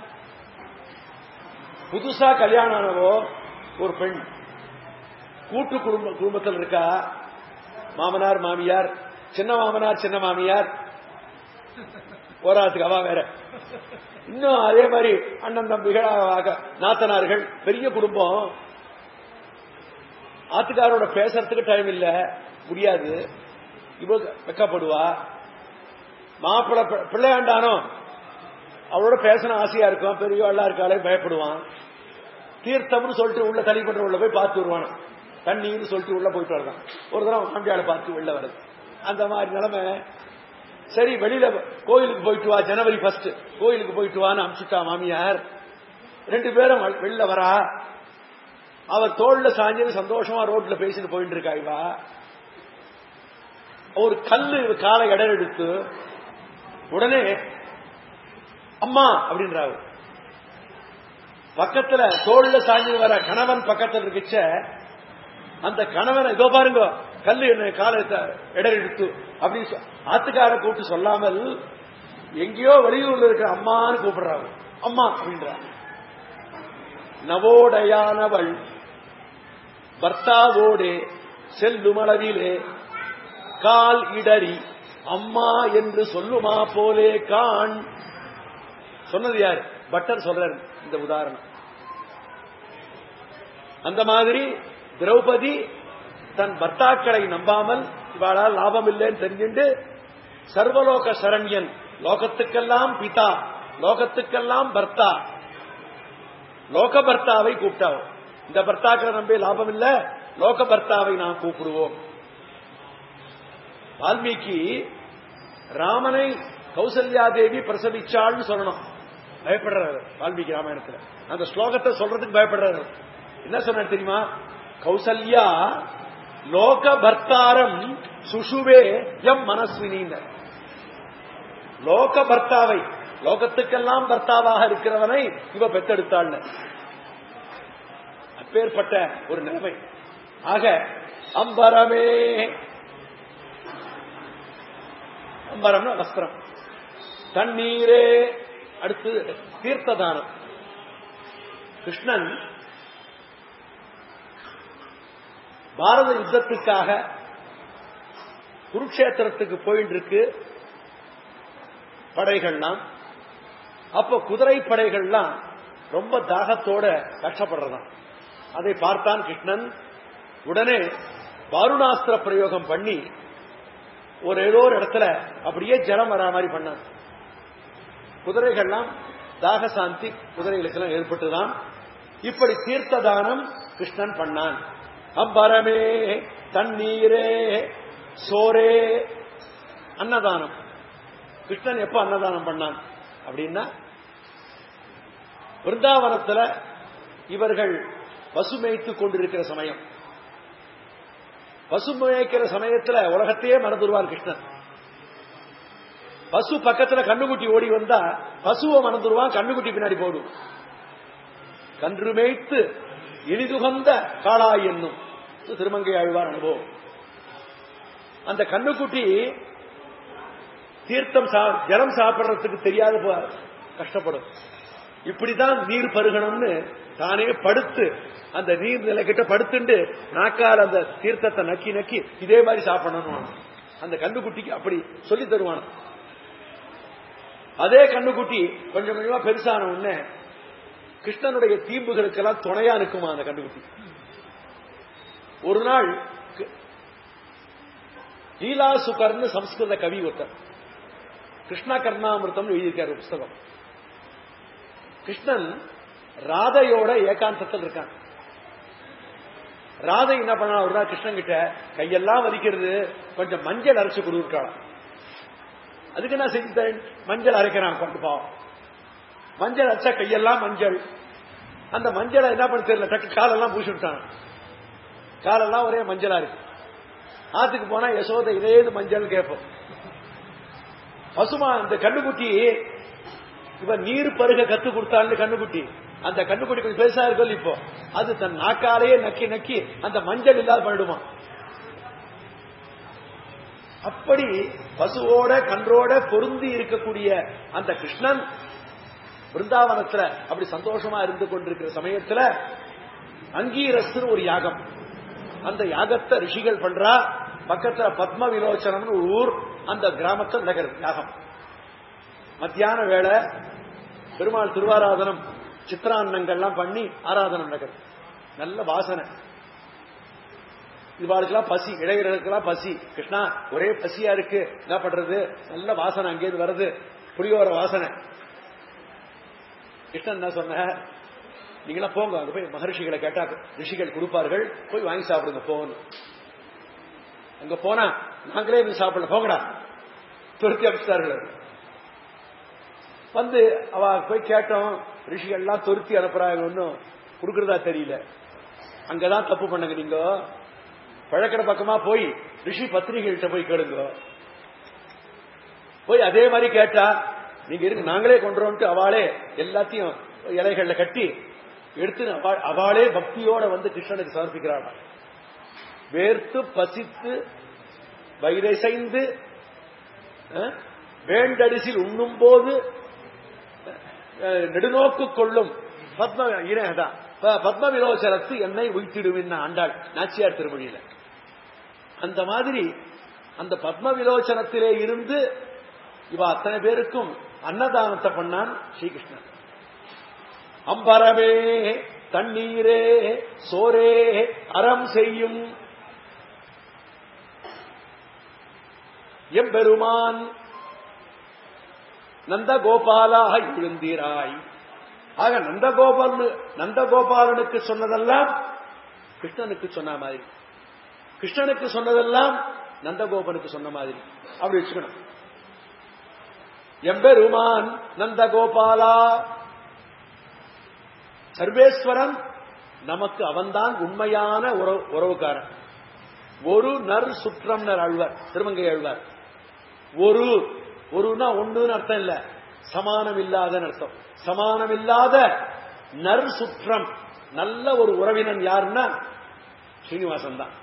புதுசா கல்யாணம் ஆனவோ ஒரு பெண் கூட்டு குடும்ப குடும்பத்தில் இருக்கா மாமனார் மாமியார் சின்ன மாமனார் சின்ன மாமியார் போராத்துக்கு அவா வேற இன்னும் அதே மாதிரி அண்ணன் தம்பிகள் நாத்தனார்கள் பெரிய குடும்பம் ஆத்துக்காரோட பேசுறதுக்கு டைம் இல்ல முடியாது இவ வெக்கப்படுவா மாப்பிள்ள பிள்ளையாண்டானோ அவளோட பேசணும் ஆசையா இருக்கும் பெரியவாள்லாம் இருக்காளே பயப்படுவான் தீர்த்தம்னு சொல்லிட்டு உள்ள தனி பண்ற உள்ள போய் பார்த்து வருவான் தண்ணின்னு சொல்லிட்டு உள்ள போயிட்டு வரலாம் ஒரு தடவை மாம்பியாளை பார்த்து உள்ள வருது அந்த மாதிரி நிலைமை சரி வெளியில கோயிலுக்கு போயிட்டு வா ஜனவரி ஃபர்ஸ்ட் கோயிலுக்கு போயிட்டு வான்னு அமிச்சுட்டா மாமியார் ரெண்டு பேரும் வெளில வரா அவர் தோல்ல சாஞ்சது சந்தோஷமா ரோட்ல பேசிட்டு போயிட்டு இருக்கா இவா ஒரு கல்லு காலை இடம் எடுத்து உடனே அம்மா அப்படின்றாரு பக்கத்துல தோல்ல சாஞ்சு வர கணவன் பக்கத்துல இருக்குச்ச அந்த கணவன் இதோ பாருங்க கல்லு என்ன காலை இடம் எடுத்து அப்படின்னு ஆத்துக்கார கூப்பிட்டு சொல்லாமல் எங்கேயோ வெளியூர்ல இருக்கிற அம்மான்னு கூப்பிடுறாங்க அம்மா அப்படின்றாங்க நவோடையானவள் பர்த்தாவோடே செல்லுமளவிலே கால் இடறி அம்மா என்று சொல்லுமா போலே கான் சொன்னது யார் பட்டர் சொல்றார் இந்த உதாரணம் அந்த மாதிரி திரௌபதி தன் பர்த்தாக்களை நம்பாமல் இவாளால் லாபம் இல்லைன்னு தெரிஞ்சுண்டு சர்வலோக சரண்யன் லோகத்துக்கெல்லாம் பிதா லோகத்துக்கெல்லாம் பர்த்தா லோக பர்த்தாவை கூப்பிட்டாவோ இந்த பர்த்தாக்களை நம்பி லாபம் இல்ல லோக பர்த்தாவை நாம் கூப்பிடுவோம் வால்மீகி ராமனை கௌசல்யா தேவி பிரசவிச்சாள்னு சொல்லணும் பயப்படுறாரு வால்மீகி ராமாயணத்துல அந்த ஸ்லோகத்தை சொல்றதுக்கு பயப்படுறாரு என்ன சொன்ன தெரியுமா கௌசல்யா லோக பர்த்தாரம் சுஷுவே எம் மனஸ்வினிந்த லோக பர்த்தாவை லோகத்துக்கெல்லாம் பர்த்தாவாக இருக்கிறவனை இவ பெத்தெடுத்தாள் அப்பேற்பட்ட ஒரு நிலைமை ஆக அம்பரமே அம்பரம்னா வஸ்திரம் தண்ணீரே அடுத்து தீர்த்ததானம் கிருஷ்ணன் பாரத யுத்தத்துக்காக குருக்ஷேத்திரத்துக்கு போயிட்டு இருக்கு படைகள்லாம் அப்ப குதிரை படைகள்லாம் ரொம்ப தாகத்தோட கஷ்டப்படுறதாம் அதை பார்த்தான் கிருஷ்ணன் உடனே வாருணாஸ்திர பிரயோகம் பண்ணி ஒரு ஏதோ ஒரு இடத்துல அப்படியே ஜலம் வரா மாதிரி பண்ணான் குதிரைகள்லாம் தாக சாந்தி குதிரைகளுக்கெல்லாம் ஏற்பட்டுதான் இப்படி தீர்த்த தானம் கிருஷ்ணன் பண்ணான் அம்பரமே தண்ணீரே சோரே அன்னதானம் கிருஷ்ணன் எப்ப அன்னதானம் பண்ணான் அப்படின்னா பிருந்தாவனத்துல இவர்கள் பசு மேய்த்துக் கொண்டிருக்கிற சமயம் பசு மேய்க்கிற சமயத்துல உலகத்தையே மறந்துடுவார் கிருஷ்ணன் பசு பக்கத்துல கண்ணுக்குட்டி ஓடி வந்தா பசுவை மறந்துடுவான் கண்ணுக்குட்டி பின்னாடி போடும் கன்று மேய்த்து இனிதுகந்த காளாய் என்னும் திருமங்கை ஆழ்வார் அனுபவம் அந்த கண்ணுக்குட்டி தீர்த்தம் சா- ஜலம் சாப்பிடுறதுக்கு தெரியாத போ- கஷ்டப்படும் இப்படிதான் நீர் பருகணும்னு தானே படுத்து அந்த நீர் நிலை கிட்ட படுத்துண்டு நாக்கால் அந்த தீர்த்தத்தை நக்கி நக்கி இதே மாதிரி சாப்பிடணும் அந்த கண்ணுக்குட்டிக்கு அப்படி சொல்லி தருவான் அதே கண்ணுக்குட்டி கொஞ்சம் கொஞ்சமா பெருசான உடனே கிருஷ்ணனுடைய தீம்புகளுக்கெல்லாம் துணையா நிற்குமா அந்த கண்ணுக்குட்டி ஒரு நாள் க- லீலாசுகர்னு சம்ஸ்கிருத கவி ஒருத்தர் கிருஷ்ண கர்ணாமிருதம் எழுதியிருக்காரு ஒரு புஸ்தகம் கிருஷ்ணன் ராதையோட ஏகாந்தத்தில் இருக்கான் ராதை என்ன பண்ணா ஒரு நாள் கிருஷ்ணன் கிட்ட கையெல்லாம் வலிக்கிறது கொஞ்சம் மஞ்சள் அரைச்சு கொடுத்துட்டாளாம் அதுக்கு நான் செஞ்சு தரேன் மஞ்சள் அரைக்கிறான் கொண்டு பாவம் மஞ்சள் அரைச்சா கையெல்லாம் மஞ்சள் அந்த மஞ்சளை என்ன பண்ண தெரியல டக்கு காலெல்லாம் பூசி விட்டான் காலெல்லாம் ஒரே மஞ்சளா இருக்கு ஆத்துக்கு போனா யசோதை இதேது மஞ்சள் கேட்போம் பசுமா இந்த கண்ணுக்குட்டி இவன் நீர் பருக கத்து கொடுத்தான்னு கண்ணுக்குட்டி அந்த கண்ணுக்குட்டி கொஞ்சம் பெருசா இருக்கும் இப்போ அது தன் நாக்காலேயே நக்கி நக்கி அந்த மஞ்சள் இல்லாத பண்ணிடுமா அப்படி பசுவோட கன்றோட பொருந்தி இருக்கக்கூடிய அந்த கிருஷ்ணன் பிருந்தாவனத்துல அப்படி சந்தோஷமா இருந்து கொண்டிருக்கிற சமயத்துல அங்கீரஸ்னு ஒரு யாகம் அந்த யாகத்தை ரிஷிகள் பண்றா பக்கத்துல பத்ம விலோச்சனம்னு ஒரு ஊர் அந்த கிராமத்தில் நடக்கிறது யாகம் மத்தியான வேளை பெருமாள் திருவாராதனம் சித்திரான்னங்கள்லாம் பண்ணி ஆராதனம் நடக்கிறது நல்ல வாசனை இவாளுக்கெல்லாம் பசி இளைஞர்களுக்கெல்லாம் பசி கிருஷ்ணா ஒரே பசியா இருக்கு என்ன பண்றது நல்ல வாசனை அங்கேயிருந்து வருது புளியோர வாசனை கிருஷ்ணன் என்ன சொன்ன நீங்களா போங்க அங்க போய் மகர்ஷிகளை கேட்டா ரிஷிகள் கொடுப்பார்கள் போய் வாங்கி சாப்பிடுங்க போகணும் அங்க போனா நாங்களே இது சாப்பிடல போங்கடா துரத்தி அனுப்பிச்சார்கள் வந்து அவ போய் கேட்டோம் ரிஷிகள்லாம் துருத்தி அனுப்புறாங்க ஒன்னும் கொடுக்கறதா தெரியல அங்கதான் தப்பு பண்ணுங்க நீங்க பழக்கடை பக்கமா போய் ரிஷி பத்திரிகைகள்கிட்ட போய் கேளுங்க போய் அதே மாதிரி கேட்டா நீங்க இருக்கு நாங்களே கொண்டுறோம்ட்டு அவளே எல்லாத்தையும் இலைகள்ல கட்டி எடுத்து அவா- அவளே பக்தியோட வந்து கிருஷ்ணனுக்கு சமர்ப்பிக்கிறாள் வேர்த்து பசித்து வைரசைந்து அஹ், வேண்டடிசில் உண்ணும் போது அஹ், நெடுநோக்கு கொள்ளும் பத்ம இனதான் பத்ம விலோசரத்து என்னை உய்த்திடுவின் ஆண்டாள் நாச்சியார் திருமொழியில அந்த மாதிரி அந்த பத்ம விலோச்சனத்திலே இருந்து இவ அத்தனை பேருக்கும் அன்னதானத்தை பண்ணான் ஸ்ரீகிருஷ்ணன் அம்பரமே தண்ணீரே சோரே அறம் செய்யும் எம்பெருமான் நந்தகோபாலாக எழுந்தீராய் ஆக நந்தகோபால் நந்தகோபாலனுக்கு சொன்னதெல்லாம் கிருஷ்ணனுக்கு சொன்ன மாதிரி கிருஷ்ணனுக்கு சொன்னதெல்லாம் நந்தகோபனுக்கு சொன்ன மாதிரி அப்படி வச்சுக்கணும் எம்பெருமான் நந்தகோபாலா சர்வேஸ்வரன் நமக்கு அவன்தான் உண்மையான உறவு உறவுக்காரன் ஒரு நர் சுற்றம்னர் அழ்வார் திருமங்கை அழ்வார் ஒரு ஒருனா ஒண்ணுன்னு அர்த்தம் இல்ல சமானம் இல்லாதன்னு அர்த்தம் சமானம் இல்லாத நர் சுற்றம் நல்ல ஒரு உறவினன் யாருன்னா ஸ்ரீனிவாசன் தான்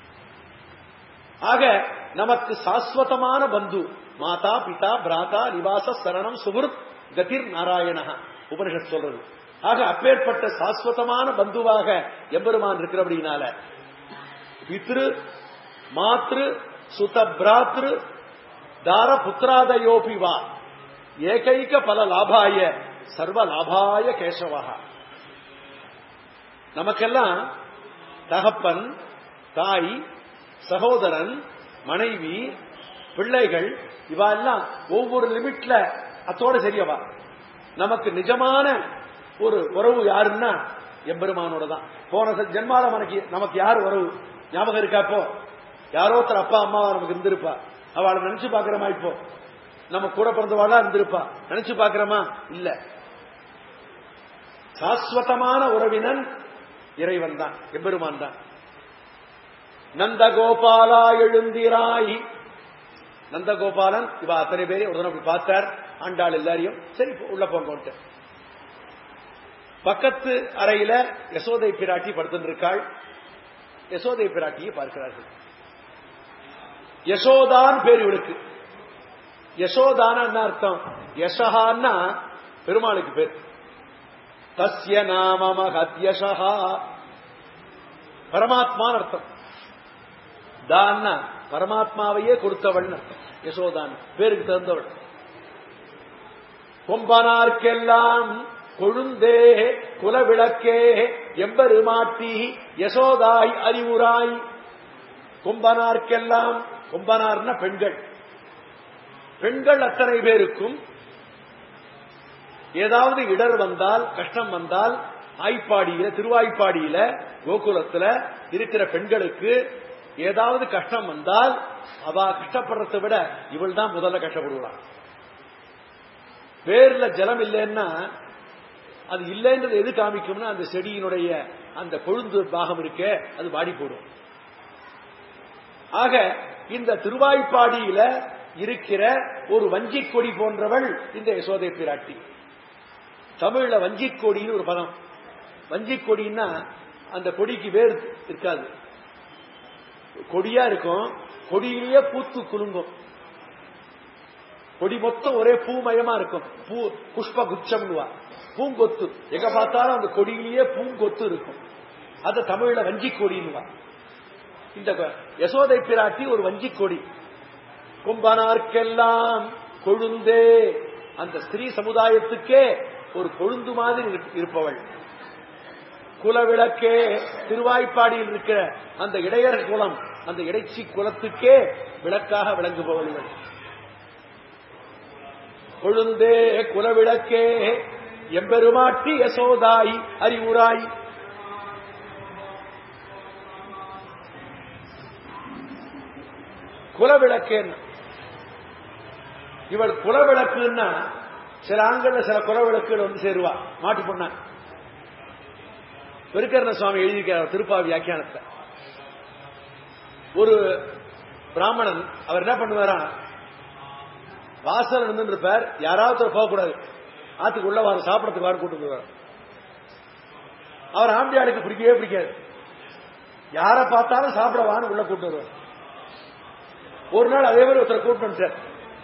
ஆக நமக்கு சாஸ்வதமான பந்து மாதா பிதா பிராதா நிவாச சரணம் சுகுருத் கதிர் நாராயணா உபனிஷத் சொல்றது ஆக அப்பேற்பட்ட சாஸ்வதமான பந்துவாக எம்பெருமான் இருக்கிறபடினால பித்ரு மாத்ரு சுத பிராத்ரு தார புத்திராதயோபி வா ஏகைக பல லாபாய சர்வ லாபாய கேசவா நமக்கெல்லாம் தகப்பன் தாய் சகோதரன் மனைவி பிள்ளைகள் இவா எல்லாம் ஒவ்வொரு லிமிட்ல அத்தோட சரியவா நமக்கு நிஜமான ஒரு உறவு யாருன்னா எம்பெருமானோட தான் போன ச- ஜென்மால நமக்கு நமக்கு யார் உறவு ஞாபகம் இருக்கா இப்போ யாரோ ஒருத்தர் அப்பா அம்மாவா நமக்கு இருந்திருப்பா அவளை நினைச்சு பாக்குறமா இப்போ நம்ம கூட பிறந்தவாளா இருந்திருப்பா நினைச்சு பாக்குறோமா இல்ல சாஸ்வதமான உறவினன் இறைவன் தான் எம்பெருமான் தான் நந்தகோபாலா எழுந்திராய் நந்தகோபாலன் இவ அத்தனை பேரையும் ஒரு தடவை பார்த்தார் ஆண்டாள் எல்லாரையும் சரி போ, உள்ள போங்கோன்ட்டு பக்கத்து அறையில யசோதை பிராட்டி படுத்திருக்காள் யசோதை பிராட்டியை பார்க்கிறார்கள் யசோதான் பேர் இவளுக்கு யசோதான என்ன அர்த்தம் யசஹான்னா பெருமாளுக்கு பேர் தஸ்ய நாம மகத்யசஹா பரமாத்மான்னு அர்த்தம் தான்னா பரமாத்மாவையே கொடுத்தவள் அர்த்தம் யசோதான் பேருக்கு தகுந்தவள் கொம்பனார்க்கெல்லாம் கொழுந்தே குலவிளக்கே எம்பெருமாட்டி யசோதாய் அறிவுராய் கொம்பனார்க்கெல்லாம் கொம்பனார்ன பெண்கள் பெண்கள் அத்தனை பேருக்கும் ஏதாவது இடர் வந்தால் கஷ்டம் வந்தால் ஆய்ப்பாடியில திருவாய்ப்பாடியில கோகுலத்துல இருக்கிற பெண்களுக்கு ஏதாவது கஷ்டம் வந்தால் அவ கஷ்டப்படுறதை விட இவள் தான் முதல்ல கஷ்டப்படுவாள் வேர்ல ஜலம் இல்லைன்னா அது இல்லைன்றது எது காமிக்கும்னா அந்த செடியினுடைய அந்த கொழுந்து பாகம் இருக்கே அது வாடி போடும் ஆக இந்த திருவாய்ப்பாடியில இருக்கிற ஒரு வஞ்சிக் கொடி போன்றவள் இந்த யசோதை பிராட்டி தமிழ்ல வஞ்சிக் கொடின்னு ஒரு பதம் வஞ்சிக் கொடின்னா அந்த கொடிக்கு வேர் இருக்காது கொடியா இருக்கும் கொடியிலேயே பூத்து குலுங்கும் கொடி மொத்தம் ஒரே பூமயமா இருக்கும் பூ புஷ்ப குச்சம்னுவா பூங்கொத்து எங்க பார்த்தாலும் அந்த கொடியிலேயே பூங்கொத்து இருக்கும் அது தமிழ்ல வஞ்சிக் கொடின்னுவா இந்த யசோதை பிராட்டி ஒரு வஞ்சிக் கொடி கும்பனார்க்கெல்லாம் கொழுந்தே அந்த ஸ்திரீ சமுதாயத்துக்கே ஒரு கொழுந்து மாதிரி இருப்பவள் குலவிளக்கே திருவாய்ப்பாடியில் இருக்கிற அந்த இடையர் குலம் அந்த இடைச்சி குலத்துக்கே விளக்காக விளங்குபவள் இவள் கொழுந்தே குலவிளக்கே எம்பெருமாட்டி யசோதாய் அறிவுராய் குலவிளக்கேன்னு இவள் குலவிளக்குன்னா சில ஆண்கள்ல சில குலவிளக்குகள் வந்து சேருவா மாட்டு பொண்ணா பெருக்கரண சுவாமி எழுதியிருக்கிறார் திருப்பாவி வியாக்கியானத்தை ஒரு பிராமணன் அவர் என்ன பண்ணுவாரா வாசல் இருந்து இருப்பார் யாராவது போகக்கூடாது ஆத்துக்கு உள்ள வாரம் சாப்பிடறதுக்கு வாரம் கூட்டு போவார் அவர் ஆம்பியாளுக்கு பிடிக்கவே பிடிக்காது யாரை பார்த்தாலும் சாப்பிட வான்னு உள்ள கூட்டு வருவார் ஒரு நாள் அதே மாதிரி ஒருத்தர் கூட்டு வந்துட்டார்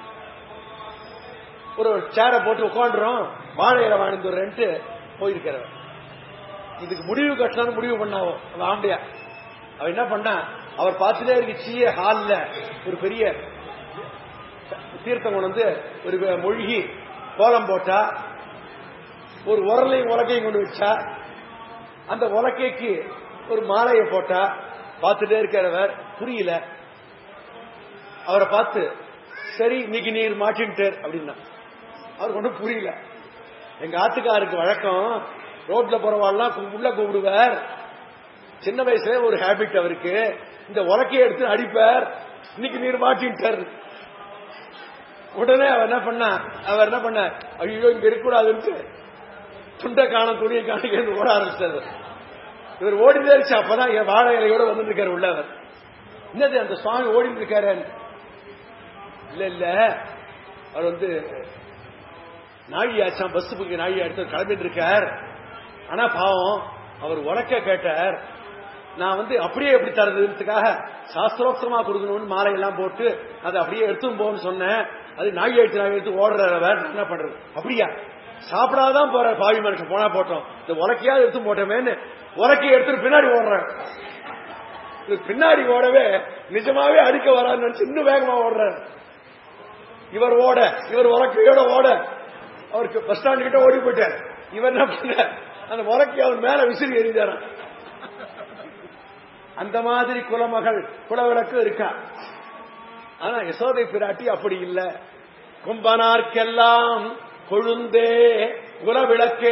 ஒரு சேரை போட்டு உட்காந்துரும் வாழை இலை வாணிந்துறேன்ட்டு போயிருக்கிறவர் இதுக்கு முடிவு கட்டணும்னு முடிவு பண்ணாவும் அந்த ஆம்பியா அவ என்ன பண்ணா அவர் பார்த்துட்டே இருக்கு சீய ஹால்ல ஒரு பெரிய தீர்த்தம் கொண்டு வந்து ஒரு மொழிகி கோலம் போட்டா ஒரு உரலையும் உலக்கையும் கொண்டு வச்சா அந்த உலக்கைக்கு ஒரு மாலையை போட்டா பார்த்துட்டே இருக்கிறவர் புரியல அவரை பார்த்து சரி இன்னைக்கு நீர் மாட்டின்ட்டார் அப்படின்னா அவருக்கு ஒன்றும் புரியல எங்க ஆத்துக்காருக்கு வழக்கம் ரோட்ல போறவாள்லாம் உள்ள கூப்பிடுவார் சின்ன வயசுல ஒரு ஹேபிட் அவருக்கு இந்த உலக்கையை எடுத்து அடிப்பார் இன்னைக்கு நீர் மாட்டின்ட்டார் உடனே அவர் என்ன பண்ணா அவர் என்ன பண்ண ஐயோ இங்க இருக்கக்கூடாதுன்ட்டு துண்டை காணும் துணியை காணிக்கிறது ஓட ஆரம்பிச்சாரு இவர் ஓடிட்டே இருச்சு அப்பதான் என் வாழை இலையோட வந்துட்டு இருக்காரு உள்ளவர் என்னது அந்த சுவாமி ஓடிட்டு இருக்காரு இல்ல இல்ல அவர் வந்து நாழி ஆச்சான் பஸ் புக்கு நாழி எடுத்து கிளம்பிட்டு இருக்கார் ஆனா பாவம் அவர் உலக்க கேட்டார் நான் வந்து அப்படியே எப்படி தரதுன்றதுக்காக சாஸ்திரோக்தமா கொடுக்கணும்னு மாலை எல்லாம் போட்டு அதை அப்படியே எடுத்துன்னு போன்னு சொன்னேன் அது நாய் எடுத்து நாய் எடுத்து ஓடுறவர் என்ன பண்றது அப்படியா சாப்பிடாதான் போற பாவி மனுஷன் போனா போட்டோம் இந்த உலக்கையாவது எடுத்து போட்டோமேன்னு உலக்கையை எடுத்துட்டு பின்னாடி ஓடுறேன் பின்னாடி ஓடவே நிஜமாவே அடிக்க வரான்னு நினைச்சு இன்னும் வேகமா ஓடுறார் இவர் ஓட இவர் உலக்கையோட ஓட அவருக்கு பஸ் ஸ்டாண்ட் கிட்ட ஓடி போயிட்டார் இவர் என்ன பண்ண அந்த உலக்கை அவர் மேல விசிறி எறிஞ்சாராம் அந்த மாதிரி குலமகள் குலவிளக்கு இருக்கா ஆனா யசோதை பிராட்டி அப்படி இல்ல கும்பனார்க்கெல்லாம் கொழுந்தே குலவிளக்கே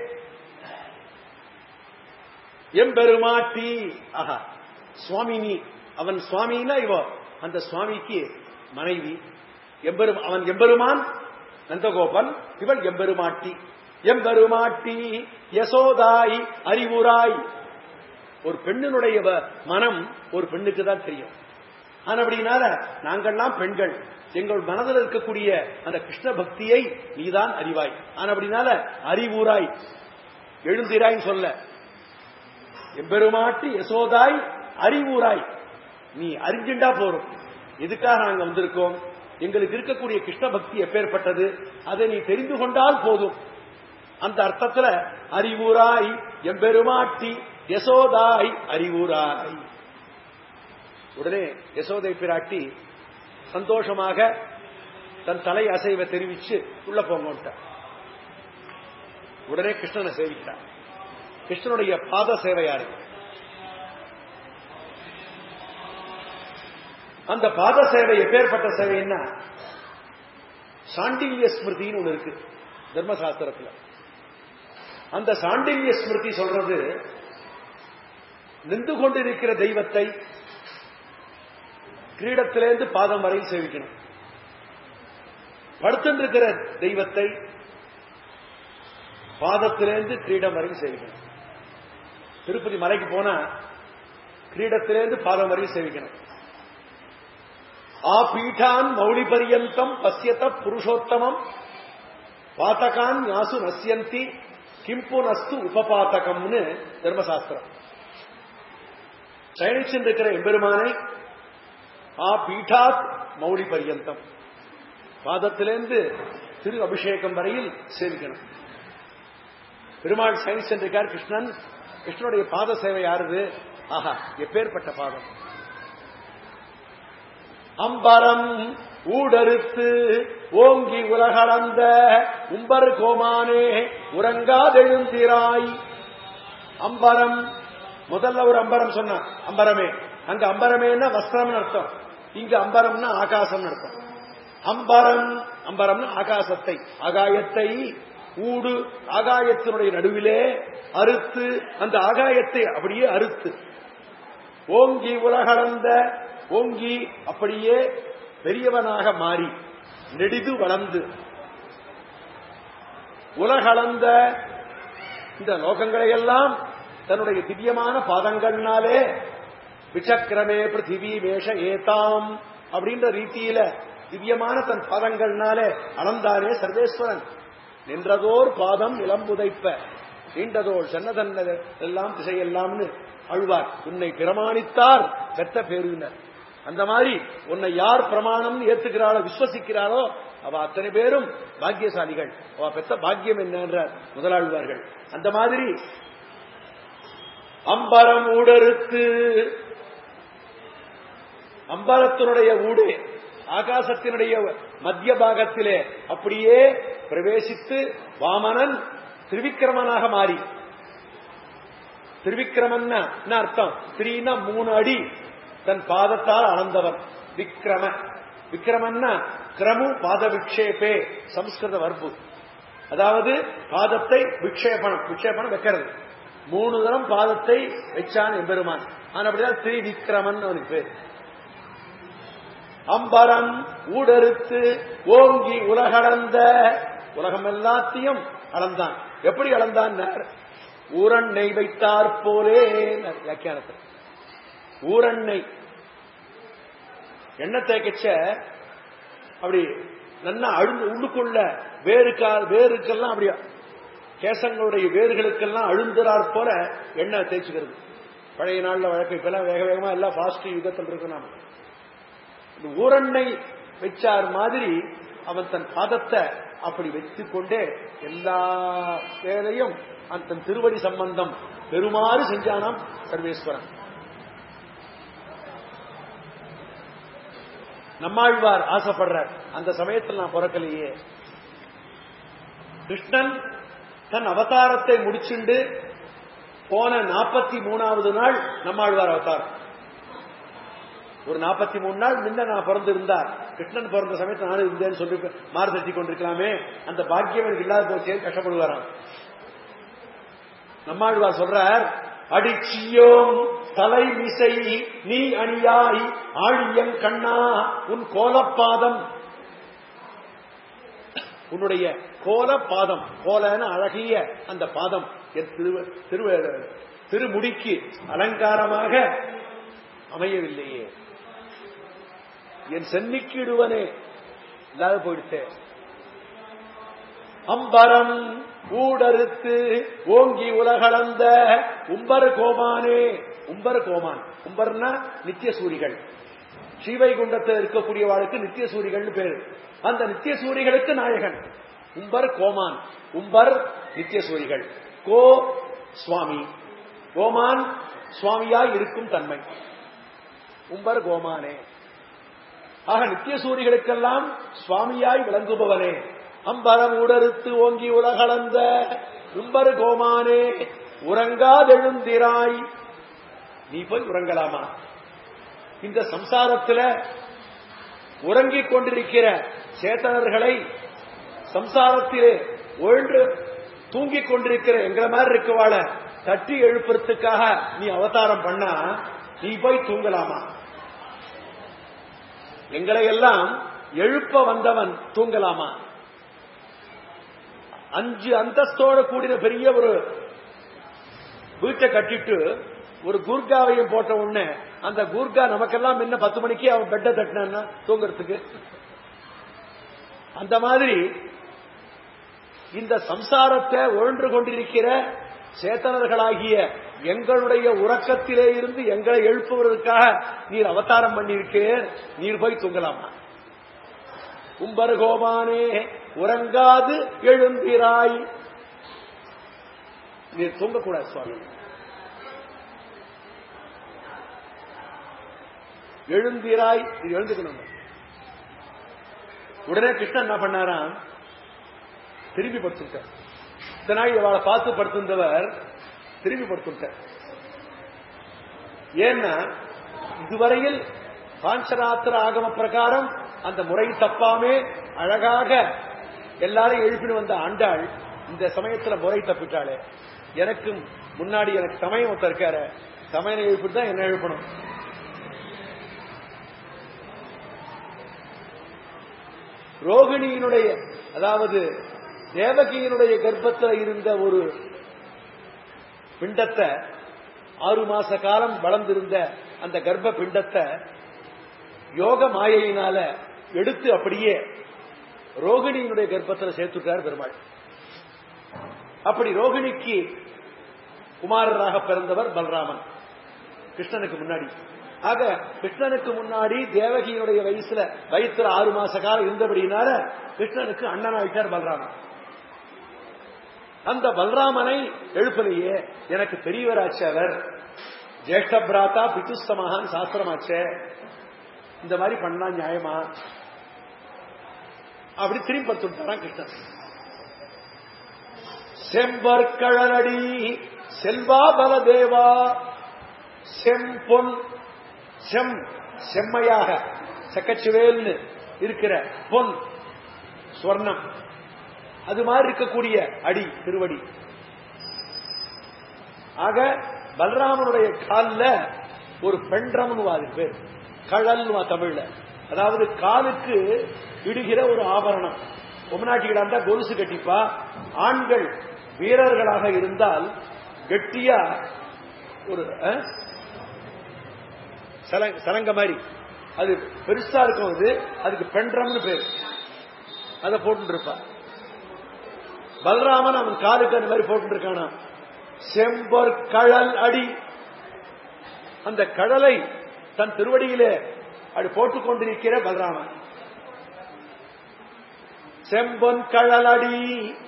எம்பெருமாட்டி ஆஹா சுவாமினி அவன் சுவாமினா இவ அந்த சுவாமிக்கு மனைவி எம்பெரும் அவன் எம்பெருமான் நந்தகோபன் இவள் எம்பெருமாட்டி எம்பெருமாட்டி யசோதாய் அறிவுராய் ஒரு பெண்ணினுடைய மனம் ஒரு பெண்ணுக்கு தான் தெரியும் ஆனபடினால நாங்கள்லாம் பெண்கள் எங்கள் மனதில் இருக்கக்கூடிய அந்த கிருஷ்ண பக்தியை நீதான் அறிவாய் ஆனபடினால அறிவுராய் எழுந்திராய் சொல்ல எம்பெருமாட்டி யசோதாய் அறிவுராய் நீ அறிஞ்சுண்டா போறோம் எதுக்காக நாங்க வந்திருக்கோம் எங்களுக்கு இருக்கக்கூடிய கிருஷ்ண பக்தி எப்பேற்பட்டது அதை நீ தெரிந்து கொண்டால் போதும் அந்த அர்த்தத்துல அறிவுராய் எம்பெருமாட்டி யசோதாய் அறிவுராய் உடனே யசோதை பிராட்டி சந்தோஷமாக தன் தலை அசைவை தெரிவிச்சு உள்ள போங்கட்டார் உடனே கிருஷ்ணனை சேவித்தார் கிருஷ்ணனுடைய பாத சேவையாரு அந்த பாத சேவை எப்பேற்பட்ட சேவைன்னா சாண்டில்ய ஸ்மிருதின்னு ஒண்ணு இருக்கு தர்மசாஸ்திரத்துல அந்த சாண்டில்ய ஸ்மிருதி சொல்றது நின்று கொண்டிருக்கிற தெய்வத்தை கிரீடத்திலேருந்து பாதம் வரையில் சேவிக்கணும் படுத்திருக்கிற தெய்வத்தை பாதத்திலேருந்து கிரீடம் வரையில் சேவிக்கணும் திருப்பதி மலைக்கு போனா கிரீடத்திலேருந்து பாதம் வரையில் சேவிக்கணும் ஆ பீட்டான் மௌலி பரியந்தம் பசியத புருஷோத்தமம் பாத்தகான் யாசு நசியந்தி கிம்பு நஸ்து உபபாத்தகம்னு தர்மசாஸ்திரம் பயணிச்சிருக்கிற எம்பெருமானை ஆ பீட்டாத் மௌலி பரியந்தம் பாதத்திலேருந்து திரு அபிஷேகம் வரையில் சேவிக்கணும் பெருமாள் சயின்ஸ் இருக்கார் கிருஷ்ணன் கிருஷ்ணனுடைய பாத சேவை யாருது ஆஹா எப்பேற்பட்ட பாதம் அம்பரம் ஊடறுத்து ஓங்கி உலகளந்த உம்பர் கோமானே உறங்காதெழுந்திராய் அம்பரம் முதல்ல ஒரு அம்பரம் சொன்ன அம்பரமே அங்க அம்பரமேன்னா வஸ்திரம்னு அர்த்தம் இங்க அம்பரம்னா ஆகாசம் அர்த்தம் அம்பரம் அம்பரம்னு ஆகாசத்தை ஆகாயத்தை ஊடு ஆகாயத்தினுடைய நடுவிலே அறுத்து அந்த ஆகாயத்தை அப்படியே அறுத்து ஓங்கி உலகளந்த ஓங்கி அப்படியே பெரியவனாக மாறி நெடிது வளர்ந்து உலகளந்த இந்த லோகங்களை எல்லாம் தன்னுடைய திவ்யமான பாதங்கள்னாலே விசக்கிரமே பிருத்திவி வேஷ ஏதாம் அப்படின்ற ரீதியில திவ்யமான தன் பாதங்கள்னாலே அளந்தானே சர்வேஸ்வரன் நின்றதோர் பாதம் இளம்புதைப்ப நீண்டதோர் சென்னதன்ன எல்லாம் திசையெல்லாம்னு அழுவார் உன்னை பிரமாணித்தார் பெத்த பேருனர் அந்த மாதிரி உன்னை யார் பிரமாணம் ஏத்துக்கிறாளோ விஸ்வசிக்கிறாளோ அவ அத்தனை பேரும் பாக்கியசாலிகள் அவ பெத்த பாக்கியம் என்ன முதலாழ்வார்கள் அந்த மாதிரி அம்பரம் ஊடறுத்து அம்பரத்தினுடைய ஊடு ஆகாசத்தினுடைய மத்திய பாகத்திலே அப்படியே பிரவேசித்து வாமனன் திரிவிக்கிரமனாக மாறி திரிவிக்கிரமன் அர்த்தம் திரீனா மூணு அடி தன் பாதத்தால் அளந்தவன் விக்ரம விக்ரமன்னா கிரமு பாத விக்ஷேபே சம்ஸ்கிருத வர்பு அதாவது பாதத்தை விக்ஷேபணம் விக்ஷேபணம் வைக்கிறது மூணு தரம் பாதத்தை வச்சான் எம்பெருமான் ஆனா அப்படிதான் திரிவிக்ரமன் அவனுக்கு பேர் அம்பரம் ஊடறுத்து ஓங்கி உலகளந்த உலகம் எல்லாத்தையும் அளந்தான் எப்படி அளந்தான் ஊரண்ணை வைத்தார் போலே வியாக்கியானத்தில் ஊரண்ணை எண்ணெய் தேய்க்கச்ச அப்படி நல்லா அழுந்து உள்ளுக்குள்ள வேருக்கால் வேருக்கெல்லாம் அப்படி கேசங்களுடைய வேர்களுக்கெல்லாம் அழுந்துறார் போல எண்ணெய் தேய்ச்சிக்கிறது பழைய நாள்ல வழக்கு இப்பெல்லாம் வேக வேகமா எல்லாம் ஃபாஸ்ட் யுகத்தில் இருக்கு நாம இந்த ஊரண்ணை வச்சார் மாதிரி அவன் தன் பாதத்தை அப்படி வைத்துக் கொண்டே எல்லா வேலையும் தன் திருவடி சம்பந்தம் பெருமாறு செஞ்சானாம் சர்வேஸ்வரன் நம்மாழ்வார் ஆசைப்படுறார் அந்த சமயத்தில் நான் பிறக்கலையே கிருஷ்ணன் தன் அவதாரத்தை முடிச்சுண்டு போன நாற்பத்தி மூணாவது நாள் நம்மாழ்வார் அவதாரம் ஒரு நாற்பத்தி மூணு நாள் முன்ன நான் பிறந்திருந்தார் கிருஷ்ணன் பிறந்த சமயத்தில் நானும் இருந்தேன்னு சொல்லி மாறு தட்டி கொண்டிருக்கலாமே அந்த பாக்கியம் எனக்கு இல்லாத போச்சே கஷ்டப்படுவாராம் நம்மாழ்வார் சொல்றார் அடிச்சியோம் தலை மிசை நீ அணியாய் ஆழியன் கண்ணா உன் கோலப்பாதம் உன்னுடைய கோல பாதம் கோலன அழகிய அந்த பாதம் என் திரு திரு திருமுடிக்கு அலங்காரமாக அமையவில்லையே என் சென்னிக்கு இடுவனே இல்லாத போயிடுச்சே அம்பரம் ஊடறுத்து ஓங்கி உலகளந்த உம்பர் கோமானே உம்பர் கோமான் உம்பர்னா நித்திய சூரிகள் ஸ்ரீவைகுண்டத்தில் இருக்கக்கூடியவாளுக்கு நித்திய சூரிகள்னு பேரு அந்த நித்திய சூரிகளுக்கு நாயகன் உம்பர் கோமான் உம்பர் நித்திய சூரிகள் கோ சுவாமி கோமான் சுவாமியாய் இருக்கும் தன்மை உம்பர் கோமானே ஆக நித்திய சூரிகளுக்கெல்லாம் சுவாமியாய் விளங்குபவனே அம்பரம் உடறுத்து ஓங்கி உலகளந்த உம்பர் கோமானே உறங்காதெழுந்திராய் நீ போய் உறங்கலாமா இந்த சம்சாரத்துல உறங்கிக் கொண்டிருக்கிற சேத்தனர்களை சம்சாரத்திலே ஒன்று தூங்கிக் கொண்டிருக்கிற எங்களை மாதிரி இருக்கவாள தட்டி எழுப்புறதுக்காக நீ அவதாரம் பண்ணா நீ போய் தூங்கலாமா எங்களை எல்லாம் எழுப்ப வந்தவன் தூங்கலாமா அஞ்சு அந்தஸ்தோட கூடின பெரிய ஒரு வீட்டை கட்டிட்டு ஒரு கூர்காவையும் போட்ட உடனே அந்த கூர்கா நமக்கெல்லாம் என்ன பத்து மணிக்கு அவன் பெட்டை தட்டினான்னா தூங்குறதுக்கு அந்த மாதிரி இந்த சம்சாரத்தை ஒன்று கொண்டிருக்கிற சேத்தனர்களாகிய எங்களுடைய உறக்கத்திலே இருந்து எங்களை எழுப்புவதற்காக நீர் அவதாரம் பண்ணியிருக்கேன் நீர் போய் தூங்கலாமா கும்பர்கோமானே உறங்காது எழுந்திராய் நீர் தூங்கக்கூடாது சுவாமி எழுந்திராய் இது எழுந்துக்கணும் உடனே கிருஷ்ணன் என்ன பண்ணாராம் திரும்பி படுத்துட்டார் இத்தனை இவளை பார்த்து படுத்திருந்தவர் திரும்பி படுத்துட்டார் ஏன்னா இதுவரையில் பாஞ்சராத்திர ஆகம பிரகாரம் அந்த முறை தப்பாமே அழகாக எல்லாரையும் எழுப்பின்னு வந்த ஆண்டாள் இந்த சமயத்துல முறை தப்பிட்டாளே எனக்கும் முன்னாடி எனக்கு சமயம் ஒருத்தர் இருக்காரு சமயம் எழுப்பிட்டு தான் என்ன எழுப்பணும் ரோகிணியினுடைய அதாவது தேவகியினுடைய கர்ப்பத்தில் இருந்த ஒரு பிண்டத்தை ஆறு மாச காலம் வளர்ந்திருந்த அந்த கர்ப்ப பிண்டத்தை யோக மாயையினால எடுத்து அப்படியே ரோகிணியினுடைய கர்ப்பத்தில் சேர்த்துட்டார் பெருமாள் அப்படி ரோகிணிக்கு குமாரராக பிறந்தவர் பல்ராமன் கிருஷ்ணனுக்கு முன்னாடி ஆக கிருஷ்ணனுக்கு முன்னாடி தேவகியினுடைய வயசுல வயசுல ஆறு மாச காலம் இருந்தபடினால கிருஷ்ணனுக்கு அண்ணன் ஆயிட்டார் பல்ராமன் அந்த பல்ராமனை எழுப்பலையே எனக்கு பெரியவராச்சு அவர் ஜேஷ்ட பிராத்தா பிதுஸ்தமகான் சாஸ்திரமாச்சே இந்த மாதிரி பண்ணா நியாயமா அப்படி திரும்பி பத்துட்டாரான் கிருஷ்ணன் செம்பற்கழலடி செல்வா பலதேவா செம்பொன் செம் செம்மையாக செக்கச்சுவேல்னு இருக்கிற பொன் ஸ்வர்ணம் அது மாதிரி இருக்கக்கூடிய அடி திருவடி ஆக பலராமனுடைய கால்ல ஒரு பெண்ட்ரம்னு அது பேர் கழல்வா தமிழ்ல அதாவது காலுக்கு இடுகிற ஒரு ஆபரணம் பொம்நாட்டிகளா இருந்தா கொலுசு கட்டிப்பா ஆண்கள் வீரர்களாக இருந்தால் கெட்டியா ஒரு அஹ், சலங்க- சலங்க மாதிரி அது பெருசா இருக்கும் அது அதுக்கு பெண்ட்ரம்னு பேர் அதை போட்டு இருப்பா பலராமன் அவன் காலுக்கு அந்த மாதிரி போட்டு இருக்கானா செம்பர் கழல் அடி அந்த கடலை தன் திருவடியிலே அப்படி போட்டுக் கொண்டிருக்கிற பலராமன் செம்பொன் கழல் அடி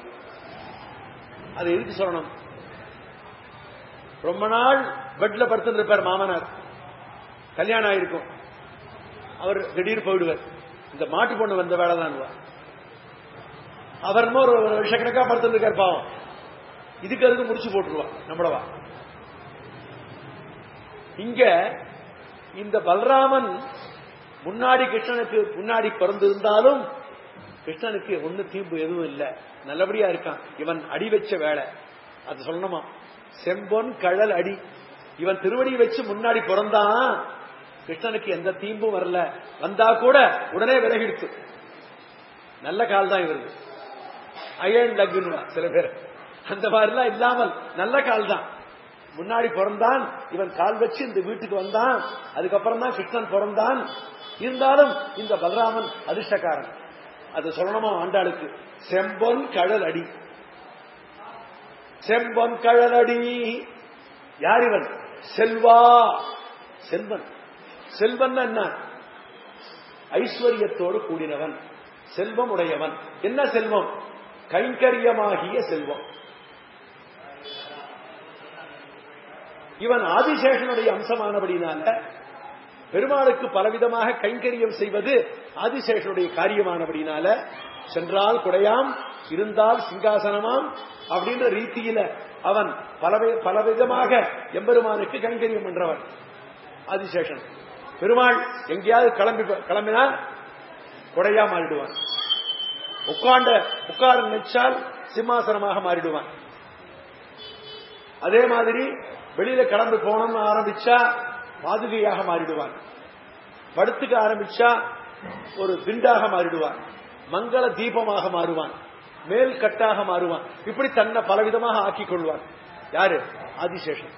அதை எதுக்கு சொல்லணும் ரொம்ப நாள் பெட்ல படுத்துட்டு இருப்பார் மாமனார் கல்யாணம் ஆயிருக்கும் அவர் திடீர் போயிடுவார் இந்த மாட்டு பொண்ணு வந்த வேலை தான் அவர் என்னமோ ஒரு ஒரு வருஷக்கணக்கா படுத்துட்டு இருக்கார் பாவம் இதுக்கு அதுக்கு முடிச்சு போட்டுருவா நம்மளவா இங்க இந்த பலராமன் முன்னாடி கிருஷ்ணனுக்கு முன்னாடி பிறந்திருந்தாலும் கிருஷ்ணனுக்கு ஒண்ணு தீம்பு எதுவும் இல்ல நல்லபடியா இருக்கான் இவன் அடி வச்ச வேலை அது சொல்லணுமா செம்பொன் கழல் அடி இவன் திருவடி வச்சு முன்னாடி பிறந்தான் கிருஷ்ணனுக்கு எந்த தீம்பும் வரல வந்தா கூட உடனே விலகிடுச்சு நல்ல கால் தான் இவருக்கு அயன் லக்குன்னு சில பேர் அந்த மாதிரிலாம் இல்லாமல் நல்ல கால் தான் முன்னாடி பிறந்தான் இவன் கால் வச்சு இந்த வீட்டுக்கு வந்தான் அதுக்கப்புறம் தான் கிருஷ்ணன் பிறந்தான் இருந்தாலும் இந்த பலராமன் அதிர்ஷ்டக்காரன் அது சொல்லணுமா ஆண்டாளுக்கு செம்பொன் கழல் அடி செம்பொன் கழல் அடி யார் இவன் செல்வா செல்வன் செல்வன் என்ன ஐஸ்வர்யத்தோடு கூடினவன் செல்வம் உடையவன் என்ன செல்வம் கைங்கரியமாகிய செல்வம் இவன் ஆதிசேஷனுடைய அம்சமானபடினால பெருமாளுக்கு பலவிதமாக கைங்கரியம் செய்வது ஆதிசேஷனுடைய காரியமானபடினால சென்றால் குடையாம் இருந்தால் சிங்காசனமாம் அப்படின்ற ரீதியில அவன் பலவி- பலவிதமாக எம்பெருமானுக்கு கைங்கரியம் பண்றவன் ஆதிசேஷன் பெருமாள் எங்கேயாவது கிளம்பி கிளம்பினா கொடையா மாறிடுவான் உட்கார்ந்த உட்கார நினைச்சால் சிம்மாசனமாக மாறிடுவான் அதே மாதிரி வெளியில கிளம்பி போனோம்னு ஆரம்பிச்சா பாதுகையாக மாறிடுவான் படுத்துக்க ஆரம்பிச்சா ஒரு திண்டாக மாறிடுவான் மங்கள தீபமாக மாறுவான் மேல் கட்டாக மாறுவான் இப்படி தன்னை பலவிதமாக ஆக்கிக் கொள்வான் யாரு ஆதிசேஷன்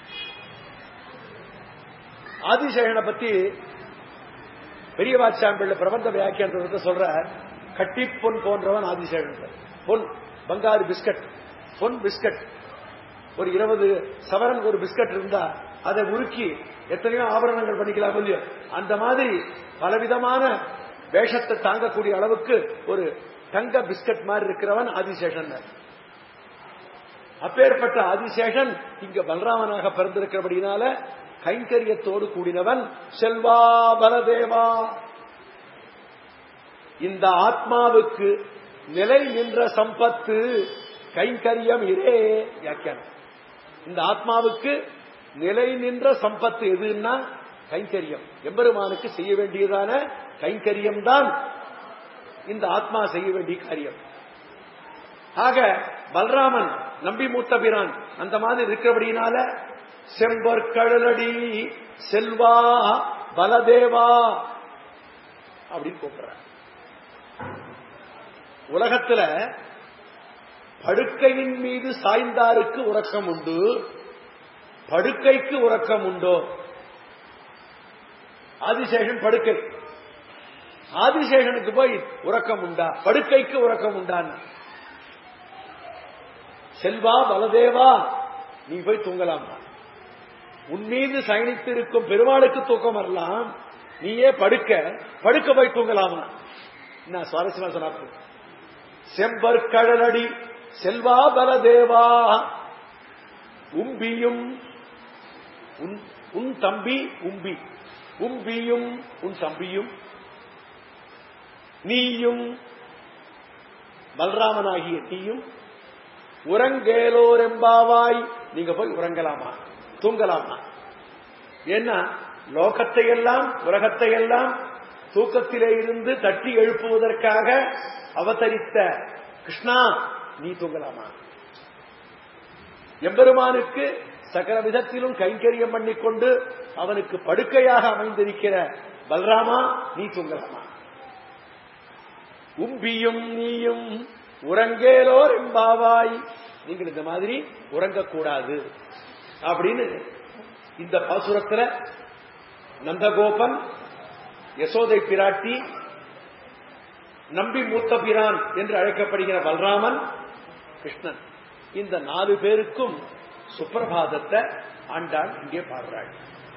ஆதிசேஷனை பத்தி பெரிய வாட்சாம்பிள்ள பிரபந்த வியாக்கியானத்தை சொல்ற கட்டி பொன் போன்றவன் ஆதிசேஷன் பொன் பங்காரு பிஸ்கட் பொன் பிஸ்கட் ஒரு இருபது சவரன் ஒரு பிஸ்கட் இருந்தா அதை உருக்கி எத்தனையோ ஆபரணங்கள் பண்ணிக்கலாம் இல்லையோ அந்த மாதிரி பலவிதமான வேஷத்தை தாங்கக்கூடிய அளவுக்கு ஒரு தங்க பிஸ்கட் மாதிரி இருக்கிறவன் ஆதிசேஷன் அப்பேற்பட்ட ஆதிசேஷன் இங்க பலராமனாக பிறந்திருக்கிறபடினால கைங்கரியத்தோடு கூடினவன் செல்வா பலதேவா இந்த ஆத்மாவுக்கு நிலை நின்ற சம்பத்து கைங்கரியம் இரே வியாக்கியானம் இந்த ஆத்மாவுக்கு நிலை நின்ற சம்பத்து எதுன்னா கைங்கரியம் எம்பெருமானுக்கு செய்ய வேண்டியதான கைங்கரியம் தான் இந்த ஆத்மா செய்ய வேண்டிய காரியம் ஆக பல்ராமன் நம்பி மூத்த பிரான் அந்த மாதிரி இருக்கிறபடினால செம்பற்கழலடி செல்வா பலதேவா அப்படின்னு கூப்பிடுற உலகத்துல படுக்கையின் மீது சாய்ந்தாருக்கு உறக்கம் உண்டு படுக்கைக்கு உறக்கம் உண்டோ ஆதிசேஷன் படுக்கை ஆதிசேஷனுக்கு போய் உறக்கம் உண்டா படுக்கைக்கு உறக்கம் உண்டான்னு செல்வா பலதேவா நீ போய் தூங்கலாமா உன் மீது சயனித்து இருக்கும் பெருமாளுக்கு தூக்கம் வரலாம் நீயே படுக்க படுக்க போய் தூங்கலாமா நான் சுவாரஸ்யமா சொன்னா செம்பற்கடலடி செல்வா பலதேவா உம்பியும் உன்- உன் தம்பி உம்பி உம்பியும் உன் தம்பியும் நீயும் பல்ராமனாகிய நீயும் உறங்கேலோர் எம்பாவாய் நீங்க போய் உறங்கலாமா தூங்கலாமா ஏன்னா லோகத்தை எல்லாம் உலகத்தை எல்லாம் தூக்கத்திலே இருந்து தட்டி எழுப்புவதற்காக அவதரித்த கிருஷ்ணா நீ தூங்கலாமா எம்பெருமானுக்கு சகல விதத்திலும் கைங்கரியம் பண்ணிக்கொண்டு அவனுக்கு படுக்கையாக அமைந்திருக்கிற பல்ராமா நீ தூங்கலாமா உம்பியும் நீயும் உறங்கேலோர் எம்பாவாய் நீங்கள் இந்த மாதிரி உறங்கக்கூடாது அப்படின்னு இந்த பாசுரத்துல நந்தகோபன் யசோதை பிராட்டி நம்பி மூத்த பிரான் என்று அழைக்கப்படுகிற பல்ராமன் கிருஷ்ணன் இந்த நாலு பேருக்கும் சுப்பிரபாதத்தை ஆண்டாள் இங்கே பாடுறாள்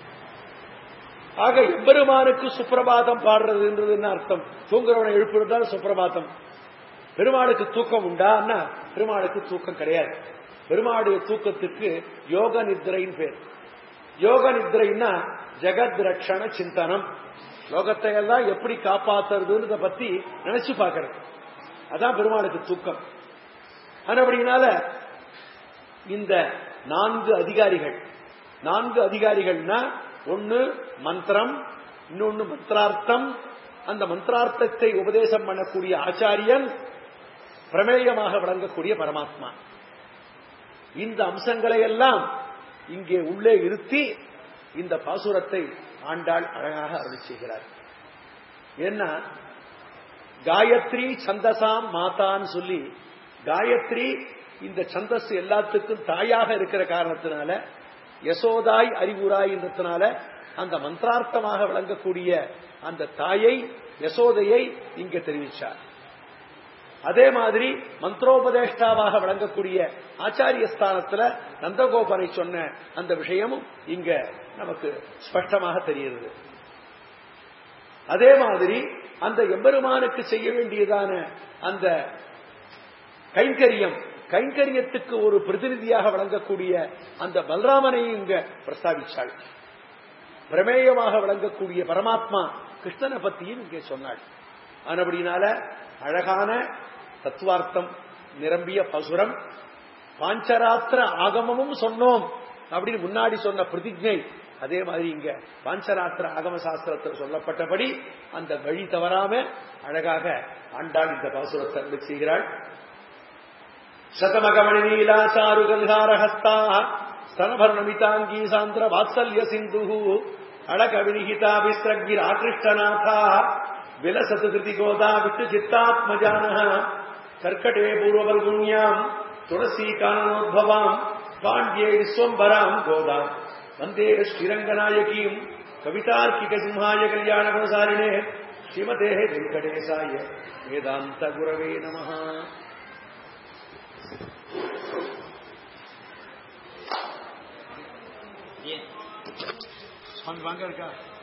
ஆக எம்பெருமானுக்கு சுப்பிரபாதம் பாடுறதுன்றது என்ன அர்த்தம் தூங்குறவனை எழுப்புறதுதான் சுப்பிரபாதம் பெருமாளுக்கு தூக்கம் உண்டான்னா பெருமாளுக்கு தூக்கம் கிடையாது பெருமாளுடைய தூக்கத்துக்கு யோக நித்ரைன்னு பேர் யோக நித்ரைன்னா ஜெகத் ரக்ஷண சிந்தனம் லோகத்தை எல்லாம் எப்படி காப்பாத்துறதுன்றத பத்தி நினைச்சு பார்க்கறது அதான் பெருமாளுக்கு தூக்கம் அப்படினால இந்த நான்கு அதிகாரிகள் நான்கு அதிகாரிகள்னா ஒன்னு மந்திரம் இன்னொன்னு மந்திரார்த்தம் அந்த மந்திரார்த்தத்தை உபதேசம் பண்ணக்கூடிய ஆச்சாரியன் பிரமேயமாக விளங்கக்கூடிய பரமாத்மா இந்த அம்சங்களை எல்லாம் இங்கே உள்ளே இருத்தி இந்த பாசுரத்தை ஆண்டாள் அழகாக அருள் செய்கிறார் ஏன்னா காயத்ரி சந்தசாம் மாதான்னு சொல்லி காயத்ரி இந்த சந்தஸ் எல்லாத்துக்கும் தாயாக இருக்கிற காரணத்தினால யசோதாய் அறிவுராய் என்றதுனால அந்த மந்திரார்த்தமாக விளங்கக்கூடிய அந்த தாயை யசோதையை இங்க தெரிவிச்சார் அதே மாதிரி மந்திரோபதேஷ்டாவாக விளங்கக்கூடிய ஆச்சாரிய ஸ்தானத்துல நந்தகோபனை சொன்ன அந்த விஷயமும் இங்க நமக்கு ஸ்பஷ்டமாக தெரிகிறது அதே மாதிரி அந்த எம்பெருமானுக்கு செய்ய வேண்டியதான அந்த கைங்கரியம் கைங்கரியத்துக்கு ஒரு பிரதிநிதியாக வழங்கக்கூடிய அந்த பலராமனை இங்க பிரஸ்தாபிச்சாள் பிரமேயமாக விளங்கக்கூடிய பரமாத்மா கிருஷ்ணனை பத்தியும் இங்கே சொன்னாள் ஆனபடினால அழகான தத்துவார்த்தம் நிரம்பிய பசுரம் பாஞ்சராத்திர ஆகமமும் சொன்னோம் அப்படின்னு முன்னாடி சொன்ன பிரதிஜை அதே மாதிரி இங்க பாஞ்சராத்திர ஆகம சாஸ்திரத்தில் சொல்லப்பட்டபடி அந்த வழி தவறாம அழகாக ஆண்டாள் இந்த பாசுரத்தை அருளி செய்கிறாள் சதமகமணி நீலா சாரு கல்காரஹஸ்தா ಸ್ತನಭರ್ಣಮಿತಾಂಗೀ ಸಾಂದ್ರ ವಾತ್ಸಲ್ಯ ಸಿಂಧು ಅಳಕ ವಿನಿಹಿತಾಭಿಸ್ರಗ್ಗಿರ ಆಕೃಷ್ಟನಾಥ ವಿಲಸತು ಕೃತಿ ಗೋದಾ ವಿಟ್ಟು ಚಿತ್ತಾತ್ಮಜಾನ ಕರ್ಕಟೆ ಪೂರ್ವಬಲ್ಗುಣ್ಯಾಂ ತುಳಸಿ ಕಾನನೋದ್ಭವಾಂ ಪಾಂಡ್ಯೇ ವಿಶ್ವಂಬರಾಂ ಗೋದಾಂ ವಂದೇ ಶ್ರೀರಂಗನಾಯಕೀಂ ಕವಿತಾರ್ಕಿಕ ಸಿಂಹಾಯ ಕಲ್ಯಾಣ ಗುಣಸಾರಿಣೆ ಶ್ರೀಮತೆ ವೆಂಕಟೇಶಾಯ ವೇದಾಂತ ಗುರವೇ ನಮಃ ஏன் சுவாமி வாங்க இருக்கா